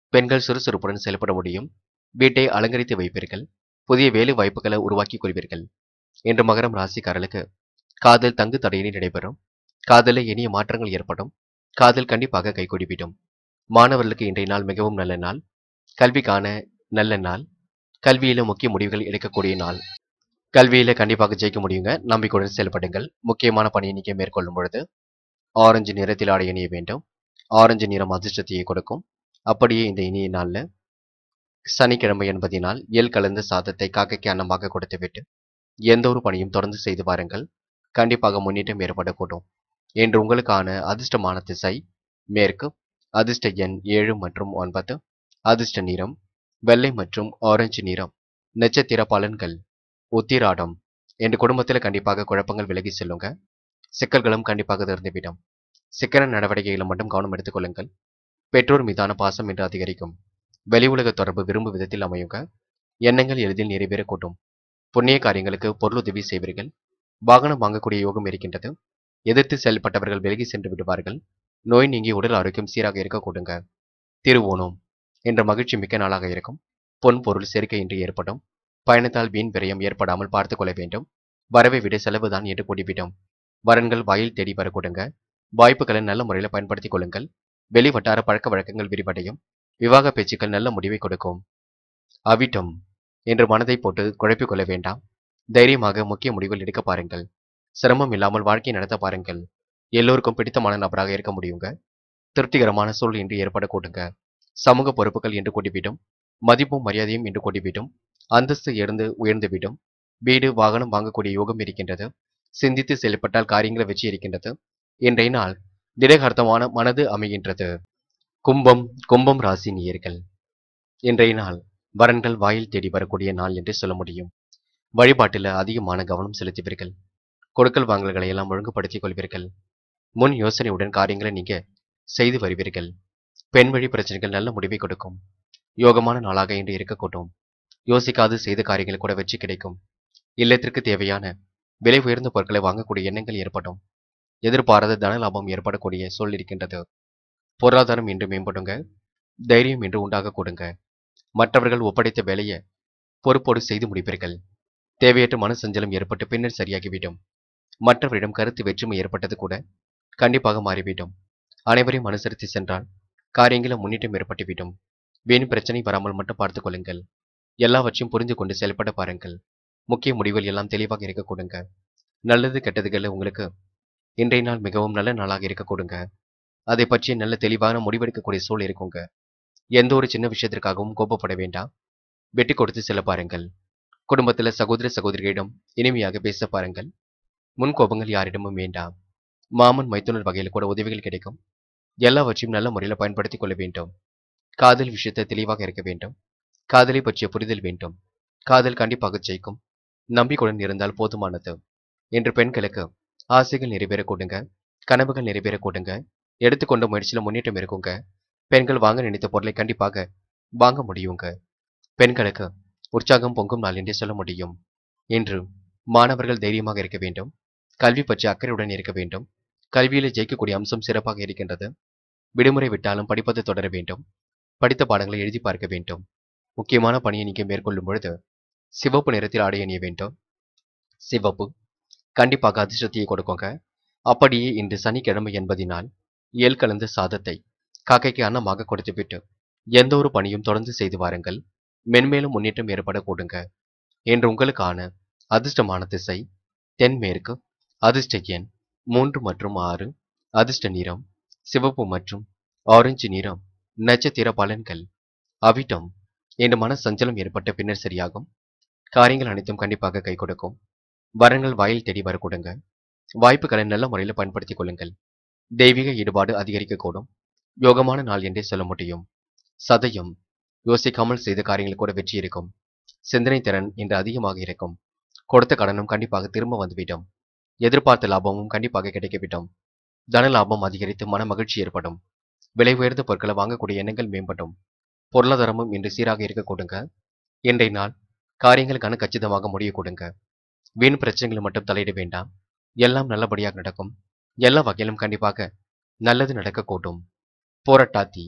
பெண்கள் சுறுசுறுப்புடன் செயல்பட முடியும் வீட்டை அலங்கரித்து வைப்பீர்கள் புதிய வேலை வாய்ப்புகளை உருவாக்கி கொள்வீர்கள் இன்று மகரம் ராசிக்காரர்களுக்கு காதல் தங்கு தடையின்றி நடைபெறும் காதலில் இனிய மாற்றங்கள் ஏற்படும் காதல் கண்டிப்பாக கைகூடிவிடும் மாணவர்களுக்கு இன்றைய நாள் மிகவும் நல்ல நாள் கல்விக்கான நல்ல நாள் கல்வியில முக்கிய முடிவுகள் எடுக்கக்கூடிய நாள் கல்வியில கண்டிப்பாக ஜெயிக்க முடியுங்க நம்பிக்கையுடன் செயல்படுங்கள் முக்கியமான பணியை நீங்க மேற்கொள்ளும் பொழுது ஆரஞ்சு நிறத்தில் ஆடை அணிய வேண்டும் ஆரஞ்சு நிறம் அதிர்ஷ்டத்தையே கொடுக்கும் அப்படியே இந்த இனிய நாள்ல சனிக்கிழமை என்பதினால் எல் கலந்த சாதத்தை காக்கைக்கு அன்னமாக கொடுத்துவிட்டு எந்த ஒரு பணியும் தொடர்ந்து செய்து பாருங்கள் கண்டிப்பாக முன்னேற்றம் ஏற்படக்கூடும் என்று உங்களுக்கான அதிர்ஷ்டமான திசை மேற்கு அதிர்ஷ்ட எண் ஏழு மற்றும் ஒன்பது அதிர்ஷ்ட நிறம் வெள்ளை மற்றும் ஆரஞ்சு நிறம் நட்சத்திர பலன்கள் உத்திராடம் என் குடும்பத்தில் கண்டிப்பாக குழப்பங்கள் விலகி செல்லுங்க சிக்கல்களும் கண்டிப்பாக திறந்துவிடும் சிக்கன நடவடிக்கைகளை மட்டும் கவனம் எடுத்துக்கொள்ளுங்கள் பெற்றோர் மீதான பாசம் என்று அதிகரிக்கும் வெளி உலக தொடர்பு விரும்பும் விதத்தில் அமையுங்க எண்ணங்கள் எளிதில் நிறைவேறக்கூடும் புண்ணிய காரியங்களுக்கு பொருளுதவி செய்வீர்கள் வாகனம் வாங்கக்கூடிய யோகம் இருக்கின்றது எதிர்த்து செயல்பட்டவர்கள் விலகி சென்று விடுவார்கள் நோய் நீங்கி உடல் ஆரோக்கியம் சீராக இருக்க கொடுங்க திருவோணம் என்ற மகிழ்ச்சி மிக்க நாளாக இருக்கும் பொன் பொருள் சேர்க்கையின்றி ஏற்படும் பயணத்தால் வீண் விரயம் ஏற்படாமல் பார்த்துக் கொள்ள வேண்டும் வரவை விட செலவுதான் என்று கூடிவிடும் வரன்கள் வாயில் தேடி வர கொடுங்க வாய்ப்புகளை நல்ல முறையில் பயன்படுத்திக் கொள்ளுங்கள் வெளி வட்டார பழக்க வழக்கங்கள் விரிவடையும் விவாக பேச்சுக்கள் நல்ல முடிவை கொடுக்கும் அவிட்டம் என்று மனதை போட்டு குழப்பிக் கொள்ள வேண்டாம் தைரியமாக முக்கிய முடிவுகள் எடுக்க பாருங்கள் சிரமம் இல்லாமல் வாழ்க்கை நடத்த பாருங்கள் எல்லோருக்கும் பிடித்தமான நபராக இருக்க முடியுங்க திருப்திகரமான சூழல் என்று ஏற்படக்கூடுங்க சமூக பொறுப்புகள் என்று கூட்டிவிடும் மதிப்பும் மரியாதையும் என்று கூட்டிவிடும் அந்தஸ்து இருந்து உயர்ந்துவிடும் வீடு வாகனம் வாங்கக்கூடிய யோகம் இருக்கின்றது சிந்தித்து செயல்பட்டால் காரியங்களை வெற்றி இருக்கின்றது இன்றைய நாள் திடகார்த்தமான மனது அமைகின்றது கும்பம் கும்பம் ராசி நேயர்கள் இன்றைய நாள் வரன்கள் வாயில் தேடி வரக்கூடிய நாள் என்று சொல்ல முடியும் வழிபாட்டில் அதிகமான கவனம் செலுத்துவீர்கள் கொடுக்கல் வாங்கல்களை எல்லாம் ஒழுங்குபடுத்திக் கொள்வீர்கள் முன் யோசனையுடன் காரியங்களை நீங்க செய்து வருவீர்கள் பெண் வழி பிரச்சனைகள் நல்ல முடிவை கொடுக்கும் யோகமான நாளாக இன்று இருக்கக்கூடும் யோசிக்காது செய்த காரியங்கள் கூட வெற்றி கிடைக்கும் இல்லத்திற்கு தேவையான விலை உயர்ந்த பொருட்களை வாங்கக்கூடிய எண்ணங்கள் ஏற்படும் எதிர்பாராத தன லாபம் ஏற்படக்கூடிய சூழல் இருக்கின்றது பொருளாதாரம் இன்று மேம்படுங்க தைரியம் இன்று உண்டாக கொடுங்க மற்றவர்கள் ஒப்படைத்த வேலையை பொறுப்போடு செய்து முடிப்பீர்கள் தேவையற்ற மன சஞ்சலம் ஏற்பட்டு பின்னர் சரியாகிவிடும் மற்றவரிடம் கருத்து வேற்றுமை ஏற்பட்டது கூட கண்டிப்பாக மாறிவிடும் அனைவரையும் அனுசரித்து சென்றால் காரியங்களில் முன்னேற்றம் ஏற்பட்டுவிடும் வீண் பிரச்சனை வராமல் மட்டும் பார்த்துக் கொள்ளுங்கள் எல்லாவற்றையும் புரிந்து கொண்டு செயல்பட பாருங்கள் முக்கிய முடிவுகள் எல்லாம் தெளிவாக இருக்க கொடுங்க நல்லது கெட்டதுகளில் உங்களுக்கு இன்றைய நாள் மிகவும் நல்ல நாளாக இருக்க கொடுங்க அதை பற்றி நல்ல தெளிவான முடிவெடுக்கக்கூடிய சூழல் இருக்குங்க எந்த ஒரு சின்ன விஷயத்திற்காகவும் கோபப்பட வேண்டாம் வெட்டி கொடுத்து செல்ல பாருங்கள் குடும்பத்துல சகோதர சகோதரிகளிடம் இனிமையாக பேச பாருங்கள் முன் கோபங்கள் யாரிடமும் வேண்டாம் மாமன் மைத்துனர் வகையில் கூட உதவிகள் கிடைக்கும் எல்லாவற்றையும் நல்ல முறையில் பயன்படுத்திக் கொள்ள வேண்டும் காதல் விஷயத்தை தெளிவாக இருக்க வேண்டும் காதலை பற்றிய புரிதல் வேண்டும் காதல் கண்டிப்பாக ஜெயிக்கும் நம்பிக்கையுடன் இருந்தால் போதுமானது என்று பெண்களுக்கு ஆசைகள் நிறைவேற கொடுங்க கனவுகள் நிறைவேற கொடுங்க எடுத்துக்கொண்ட முயற்சியில முன்னேற்றம் இருக்குங்க பெண்கள் வாங்க நினைத்த பொருளை கண்டிப்பாக வாங்க முடியுங்க பெண்களுக்கு உற்சாகம் பொங்கும் நாள் என்றே சொல்ல முடியும் இன்று மாணவர்கள் தைரியமாக இருக்க வேண்டும் கல்வி பற்றி அக்கறையுடன் இருக்க வேண்டும் கல்வியில ஜெயிக்கக்கூடிய அம்சம் சிறப்பாக இருக்கின்றது விடுமுறை விட்டாலும் படிப்பது தொடர வேண்டும் படித்த பாடங்களை எழுதி பார்க்க வேண்டும் முக்கியமான பணியை நீங்க மேற்கொள்ளும் பொழுது சிவப்பு நிறத்தில் ஆடை அணிய வேண்டும் சிவப்பு கண்டிப்பாக அதிர்ஷ்டத்தையே கொடுக்குங்க அப்படியே இன்று சனிக்கிழமை என்பதினால் இயல் கலந்த சாதத்தை காக்கைக்கு அன்னமாக கொடுத்துவிட்டு எந்த ஒரு பணியும் தொடர்ந்து செய்து வாருங்கள் மென்மேலும் முன்னேற்றம் ஏற்பட கூடுங்க என்று உங்களுக்கான அதிர்ஷ்டமான திசை தென்மேற்கு அதிர்ஷ்ட எண் மூன்று மற்றும் ஆறு அதிர்ஷ்ட நிறம் சிவப்பு மற்றும் ஆரஞ்சு நிறம் நட்சத்திர பலன்கள் அவிட்டம் என்று மன சஞ்சலம் ஏற்பட்ட பின்னர் சரியாகும் காரியங்கள் அனைத்தும் கண்டிப்பாக கை கொடுக்கும் வரங்கள் வாயில் தேடி வர கொடுங்க வாய்ப்புகளை நல்ல முறையில் பயன்படுத்திக் கொள்ளுங்கள் தெய்வீக ஈடுபாடு அதிகரிக்கக்கூடும் யோகமான நாள் என்றே சொல்ல முடியும் சதயம் யோசிக்காமல் செய்த காரியங்கள் கூட வெற்றி இருக்கும் சிந்தனை திறன் இன்று அதிகமாக இருக்கும் கொடுத்த கடனும் கண்டிப்பாக திரும்ப வந்துவிடும் எதிர்பார்த்த லாபமும் கண்டிப்பாக கிடைக்கிவிடும் தன லாபம் அதிகரித்து மன மகிழ்ச்சி ஏற்படும் விலை உயர்ந்த பொருட்களை வாங்கக்கூடிய எண்ணங்கள் மேம்படும் பொருளாதாரமும் இன்று சீராக இருக்க கொடுங்க இன்றைய நாள் காரியங்களுக்கான கச்சிதமாக முடிய கொடுங்க வீண் பிரச்சனைகளை மட்டும் தலையிட வேண்டாம் எல்லாம் நல்லபடியாக நடக்கும் எல்லா வகையிலும் கண்டிப்பாக நல்லது நடக்கக்கூடும் போராட்டாத்தி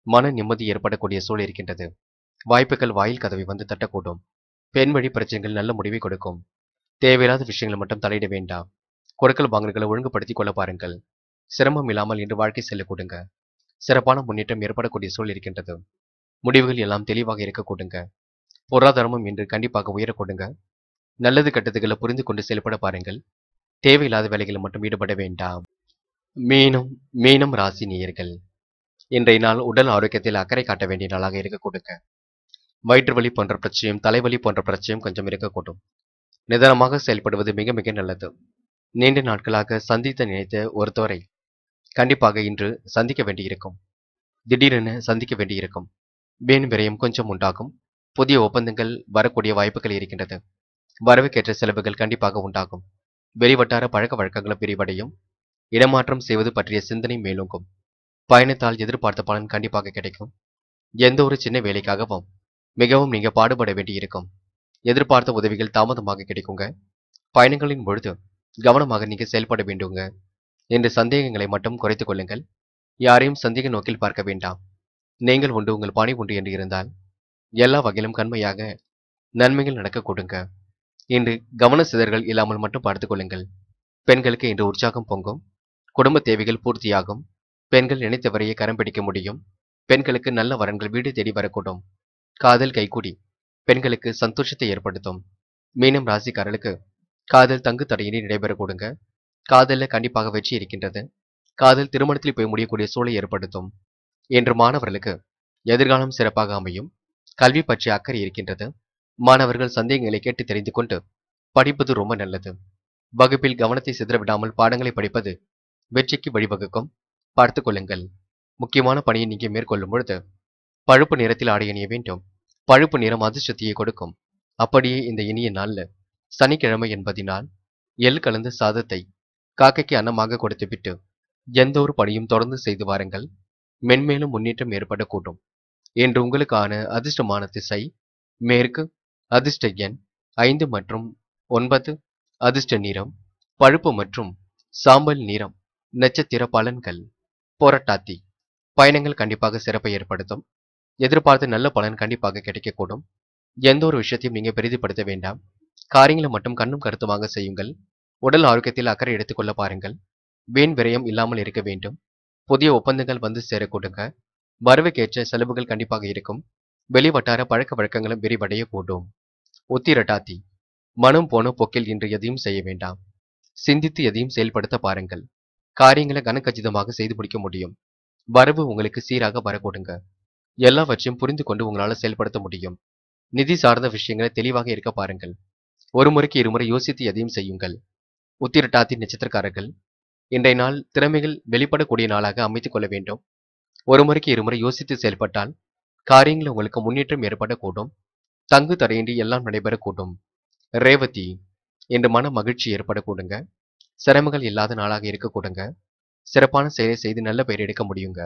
மன நிம்மதி ஏற்படக்கூடிய சூழல் இருக்கின்றது வாய்ப்புகள் வாயில் கதவை வந்து தட்டக்கூடும் பெண் வழி பிரச்சனைகள் நல்ல முடிவை கொடுக்கும் தேவையில்லாத விஷயங்களை மட்டும் தலையிட வேண்டாம் கொடுக்கல் வாங்கல்களை ஒழுங்குபடுத்திக் கொள்ள பாருங்கள் சிரமம் இல்லாமல் இன்று வாழ்க்கை செல்ல கொடுங்க சிறப்பான முன்னேற்றம் ஏற்படக்கூடிய சூழல் இருக்கின்றது முடிவுகள் எல்லாம் தெளிவாக இருக்க கொடுங்க பொருளாதாரமும் இன்று கண்டிப்பாக உயர கொடுங்க நல்லது கெட்டதுகளை புரிந்து கொண்டு செயல்பட பாருங்கள் தேவையில்லாத வேலைகளில் மட்டும் ஈடுபட வேண்டாம் மீனம் மீனம் ராசி நேயர்கள் இன்றைய நாள் உடல் ஆரோக்கியத்தில் அக்கறை காட்ட வேண்டிய நாளாக இருக்க கொடுங்க வயிற்று வலி போன்ற பிரச்சனையும் தலைவலி போன்ற பிரச்சனையும் கொஞ்சம் இருக்கக்கூடும் நிதானமாக செயல்படுவது மிக மிக நல்லது நீண்ட நாட்களாக சந்தித்த நினைத்த ஒருத்தவரை கண்டிப்பாக இன்று சந்திக்க வேண்டியிருக்கும் திடீரென சந்திக்க வேண்டியிருக்கும் வீண் விரயம் கொஞ்சம் உண்டாகும் புதிய ஒப்பந்தங்கள் வரக்கூடிய வாய்ப்புகள் இருக்கின்றது வரவுக்கேற்ற செலவுகள் கண்டிப்பாக உண்டாகும் வெளிவட்டார பழக்க வழக்கங்களும் விரிவடையும் இடமாற்றம் செய்வது பற்றிய சிந்தனை மேலோங்கும் பயணத்தால் எதிர்பார்த்த பலன் கண்டிப்பாக கிடைக்கும் எந்த ஒரு சின்ன வேலைக்காகவும் மிகவும் நீங்க பாடுபட வேண்டியிருக்கும் எதிர்பார்த்த உதவிகள் தாமதமாக கிடைக்குங்க பயணங்களின் பொழுது கவனமாக நீங்க செயல்பட வேண்டுங்க என்ற சந்தேகங்களை மட்டும் குறைத்துக் கொள்ளுங்கள் யாரையும் சந்தேக நோக்கில் பார்க்க வேண்டாம் நீங்கள் உண்டு உங்கள் பணி உண்டு என்று இருந்தால் எல்லா வகையிலும் கண்மையாக நன்மைகள் நடக்க கொடுங்க இன்று கவன சிதறல் இல்லாமல் மட்டும் பார்த்துக் கொள்ளுங்கள் பெண்களுக்கு இன்று உற்சாகம் பொங்கும் குடும்ப தேவைகள் பூர்த்தியாகும் பெண்கள் நினைத்தவரையே கரம் பிடிக்க முடியும் பெண்களுக்கு நல்ல வரன்கள் வீடு தேடி வரக்கூடும் காதல் கைகூடி பெண்களுக்கு சந்தோஷத்தை ஏற்படுத்தும் மீனம் ராசிக்காரர்களுக்கு காதல் தங்கு தடையின்றி நடைபெற கொடுங்க காதலில் கண்டிப்பாக வெற்றி இருக்கின்றது காதல் திருமணத்தில் போய் முடியக்கூடிய சூழலை ஏற்படுத்தும் என்று மாணவர்களுக்கு எதிர்காலம் சிறப்பாக அமையும் கல்வி பற்றிய அக்கறை இருக்கின்றது மாணவர்கள் சந்தேகங்களை கேட்டு தெரிந்து கொண்டு படிப்பது ரொம்ப நல்லது வகுப்பில் கவனத்தை சிதற விடாமல் பாடங்களை படிப்பது வெற்றிக்கு வழிவகுக்கும் பார்த்துக் கொள்ளுங்கள் முக்கியமான பணியை நீங்க மேற்கொள்ளும் பொழுது பழுப்பு நிறத்தில் ஆடை அணிய வேண்டும் பழுப்பு நிறம் அதிர்ஷ்டத்தையே கொடுக்கும் அப்படியே இந்த இனிய நாள்ல சனிக்கிழமை என்பதினால் எள் கலந்த சாதத்தை காக்கைக்கு அன்னமாக கொடுத்துவிட்டு எந்த ஒரு பணியும் தொடர்ந்து செய்து வாருங்கள் மென்மேலும் முன்னேற்றம் ஏற்படக்கூடும் என்று உங்களுக்கான அதிர்ஷ்டமான திசை மேற்கு அதிர்ஷ்ட எண் ஐந்து மற்றும் ஒன்பது அதிர்ஷ்ட நிறம் பழுப்பு மற்றும் சாம்பல் நிறம் நட்சத்திர பலன்கள் போராட்டாத்தி பயணங்கள் கண்டிப்பாக சிறப்பை ஏற்படுத்தும் எதிர்பார்த்த நல்ல பலன் கண்டிப்பாக கிடைக்கக்கூடும் எந்த ஒரு விஷயத்தையும் நீங்க பெரிதுபடுத்த வேண்டாம் காரியங்களை மட்டும் கண்ணும் கருத்துமாக செய்யுங்கள் உடல் ஆரோக்கியத்தில் அக்கறை எடுத்துக்கொள்ள பாருங்கள் வீண் விரயம் இல்லாமல் இருக்க வேண்டும் புதிய ஒப்பந்தங்கள் வந்து சேரக்கூடுங்க வரவுக்கேற்ற செலவுகள் கண்டிப்பாக இருக்கும் வெளிவட்டார பழக்க வழக்கங்களும் விரிவடைய கூடும் உத்திரட்டாத்தி மனம் போன போக்கில் இன்று எதையும் செய்ய வேண்டாம் சிந்தித்து எதையும் செயல்படுத்த பாருங்கள் காரியங்களை கனக்கச்சிதமாக செய்து முடிக்க முடியும் வரவு உங்களுக்கு சீராக வரக்கூடுங்க எல்லாவற்றையும் புரிந்து கொண்டு உங்களால செயல்படுத்த முடியும் நிதி சார்ந்த விஷயங்களை தெளிவாக இருக்க பாருங்கள் ஒரு முறைக்கு இருமுறை யோசித்து எதையும் செய்யுங்கள் உத்திரட்டாத்தி நட்சத்திரக்காரர்கள் இன்றைய நாள் திறமைகள் வெளிப்படக்கூடிய நாளாக அமைத்துக் கொள்ள வேண்டும் ஒரு முறைக்கு இருமுறை யோசித்து செயல்பட்டால் காரியங்கள் உங்களுக்கு முன்னேற்றம் ஏற்படக்கூடும் தங்கு தடையின்றி எல்லாம் நடைபெறக்கூடும் ரேவதி என்று மன மகிழ்ச்சி ஏற்படக்கூடுங்க சிரமங்கள் இல்லாத நாளாக இருக்கக்கூடுங்க சிறப்பான செயலை செய்து நல்ல பெயர் எடுக்க முடியுங்க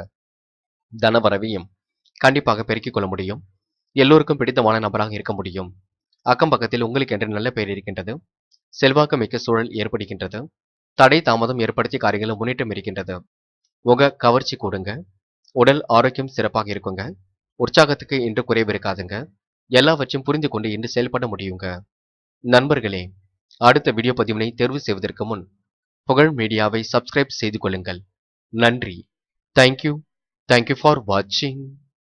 தனவரவையும் கண்டிப்பாக பெருக்கிக் கொள்ள முடியும் எல்லோருக்கும் பிடித்தமான நபராக இருக்க முடியும் அக்கம் பக்கத்தில் உங்களுக்கு என்று நல்ல பெயர் இருக்கின்றது செல்வாக்கு மிக்க சூழல் ஏற்படுகின்றது தடை தாமதம் ஏற்படுத்திய காரியங்களும் முன்னேற்றம் இருக்கின்றது முக கவர்ச்சி கூடுங்க உடல் ஆரோக்கியம் சிறப்பாக இருக்குங்க உற்சாகத்துக்கு இன்று குறைவு இருக்காதுங்க எல்லாவற்றையும் புரிந்து கொண்டு இன்று செயல்பட முடியுங்க நண்பர்களே அடுத்த வீடியோ பதிவினை தேர்வு செய்வதற்கு முன் புகழ் மீடியாவை சப்ஸ்கிரைப் செய்து கொள்ளுங்கள் நன்றி தேங்க்யூ தேங்க்யூ ஃபார் வாட்சிங்